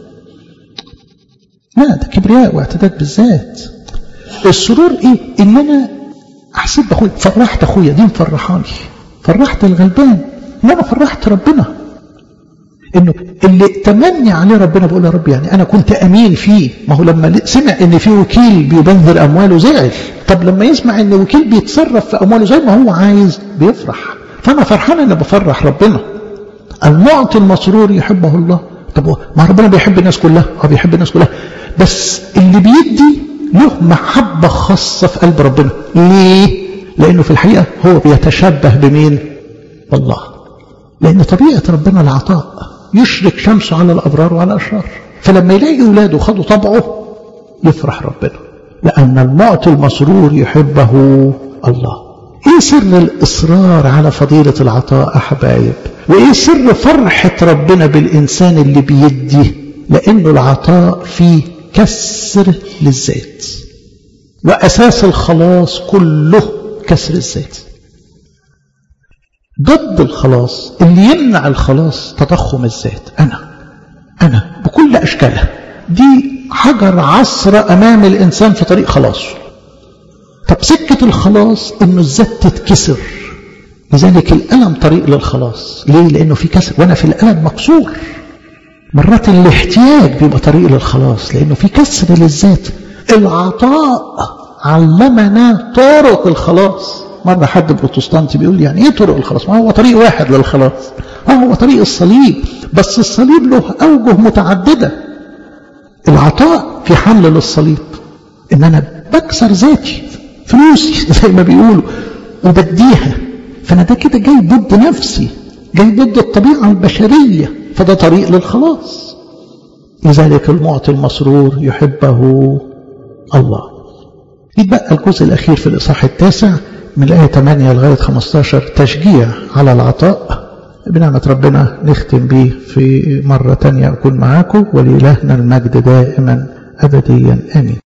لا ده كبرياء واعتداد بالذات السرور ايه ان انا احسب اخويا فرحت اخويا دي مفرحاني فرحت الغلبان ان انا فرحت ربنا انه اللي تمني عليه ربنا بقول يا رب يعني انا كنت امين فيه ما هو لما سمع ان في وكيل بيبذر امواله زعل طب لما يسمع ان وكيل بيتصرف في امواله زي ما هو عايز بيفرح فانا فرحان ان بفرح ربنا المعطي المسرور يحبه الله طب ما ربنا بيحب الناس كلها اه بيحب الناس كلها بس اللي بيدي له محبة خاصة في قلب ربنا ليه؟ لأنه في الحقيقة هو بيتشبه بمين؟ بالله لأن طبيعة ربنا العطاء يشرك شمسه على الأبرار وعلى الأشرار فلما يلاقي أولاده خدوا طبعه يفرح ربنا لأن المعطي المسرور يحبه الله ايه سر الاصرار على فضيلة العطاء احبايب وايه سر فرحة ربنا بالانسان اللي بيدي لانه العطاء فيه كسر للذات واساس الخلاص كله كسر الذات ضد الخلاص اللي يمنع الخلاص تضخم الذات أنا أنا بكل أشكالها دي حجر عصر أمام الإنسان في طريق خلاصه طب سكة الخلاص إنه الذات تتكسر لذلك الألم طريق للخلاص ليه؟ لأنه في كسر وأنا في الألم مكسور مرات الاحتياج بيبقى طريق للخلاص لأنه في كسر للذات العطاء علمنا طرق الخلاص مرة حد بروتستانتي بيقول لي يعني ايه طرق الخلاص ما هو طريق واحد للخلاص اه هو طريق الصليب بس الصليب له أوجه متعددة العطاء في حمل للصليب ان انا بكسر ذاتي فلوسي زي ما بيقولوا وبديها فانا ده كده جاي ضد نفسي جاي ضد الطبيعة البشرية فده طريق للخلاص لذلك المعطي المسرور يحبه الله يتبقى الجزء الأخير في الإصحاح التاسع من الآية 8 لغاية 15 تشجيع على العطاء بنعمة ربنا نختم به في مرة تانية أكون معاكم ولإلهنا المجد دائما أبديا آمين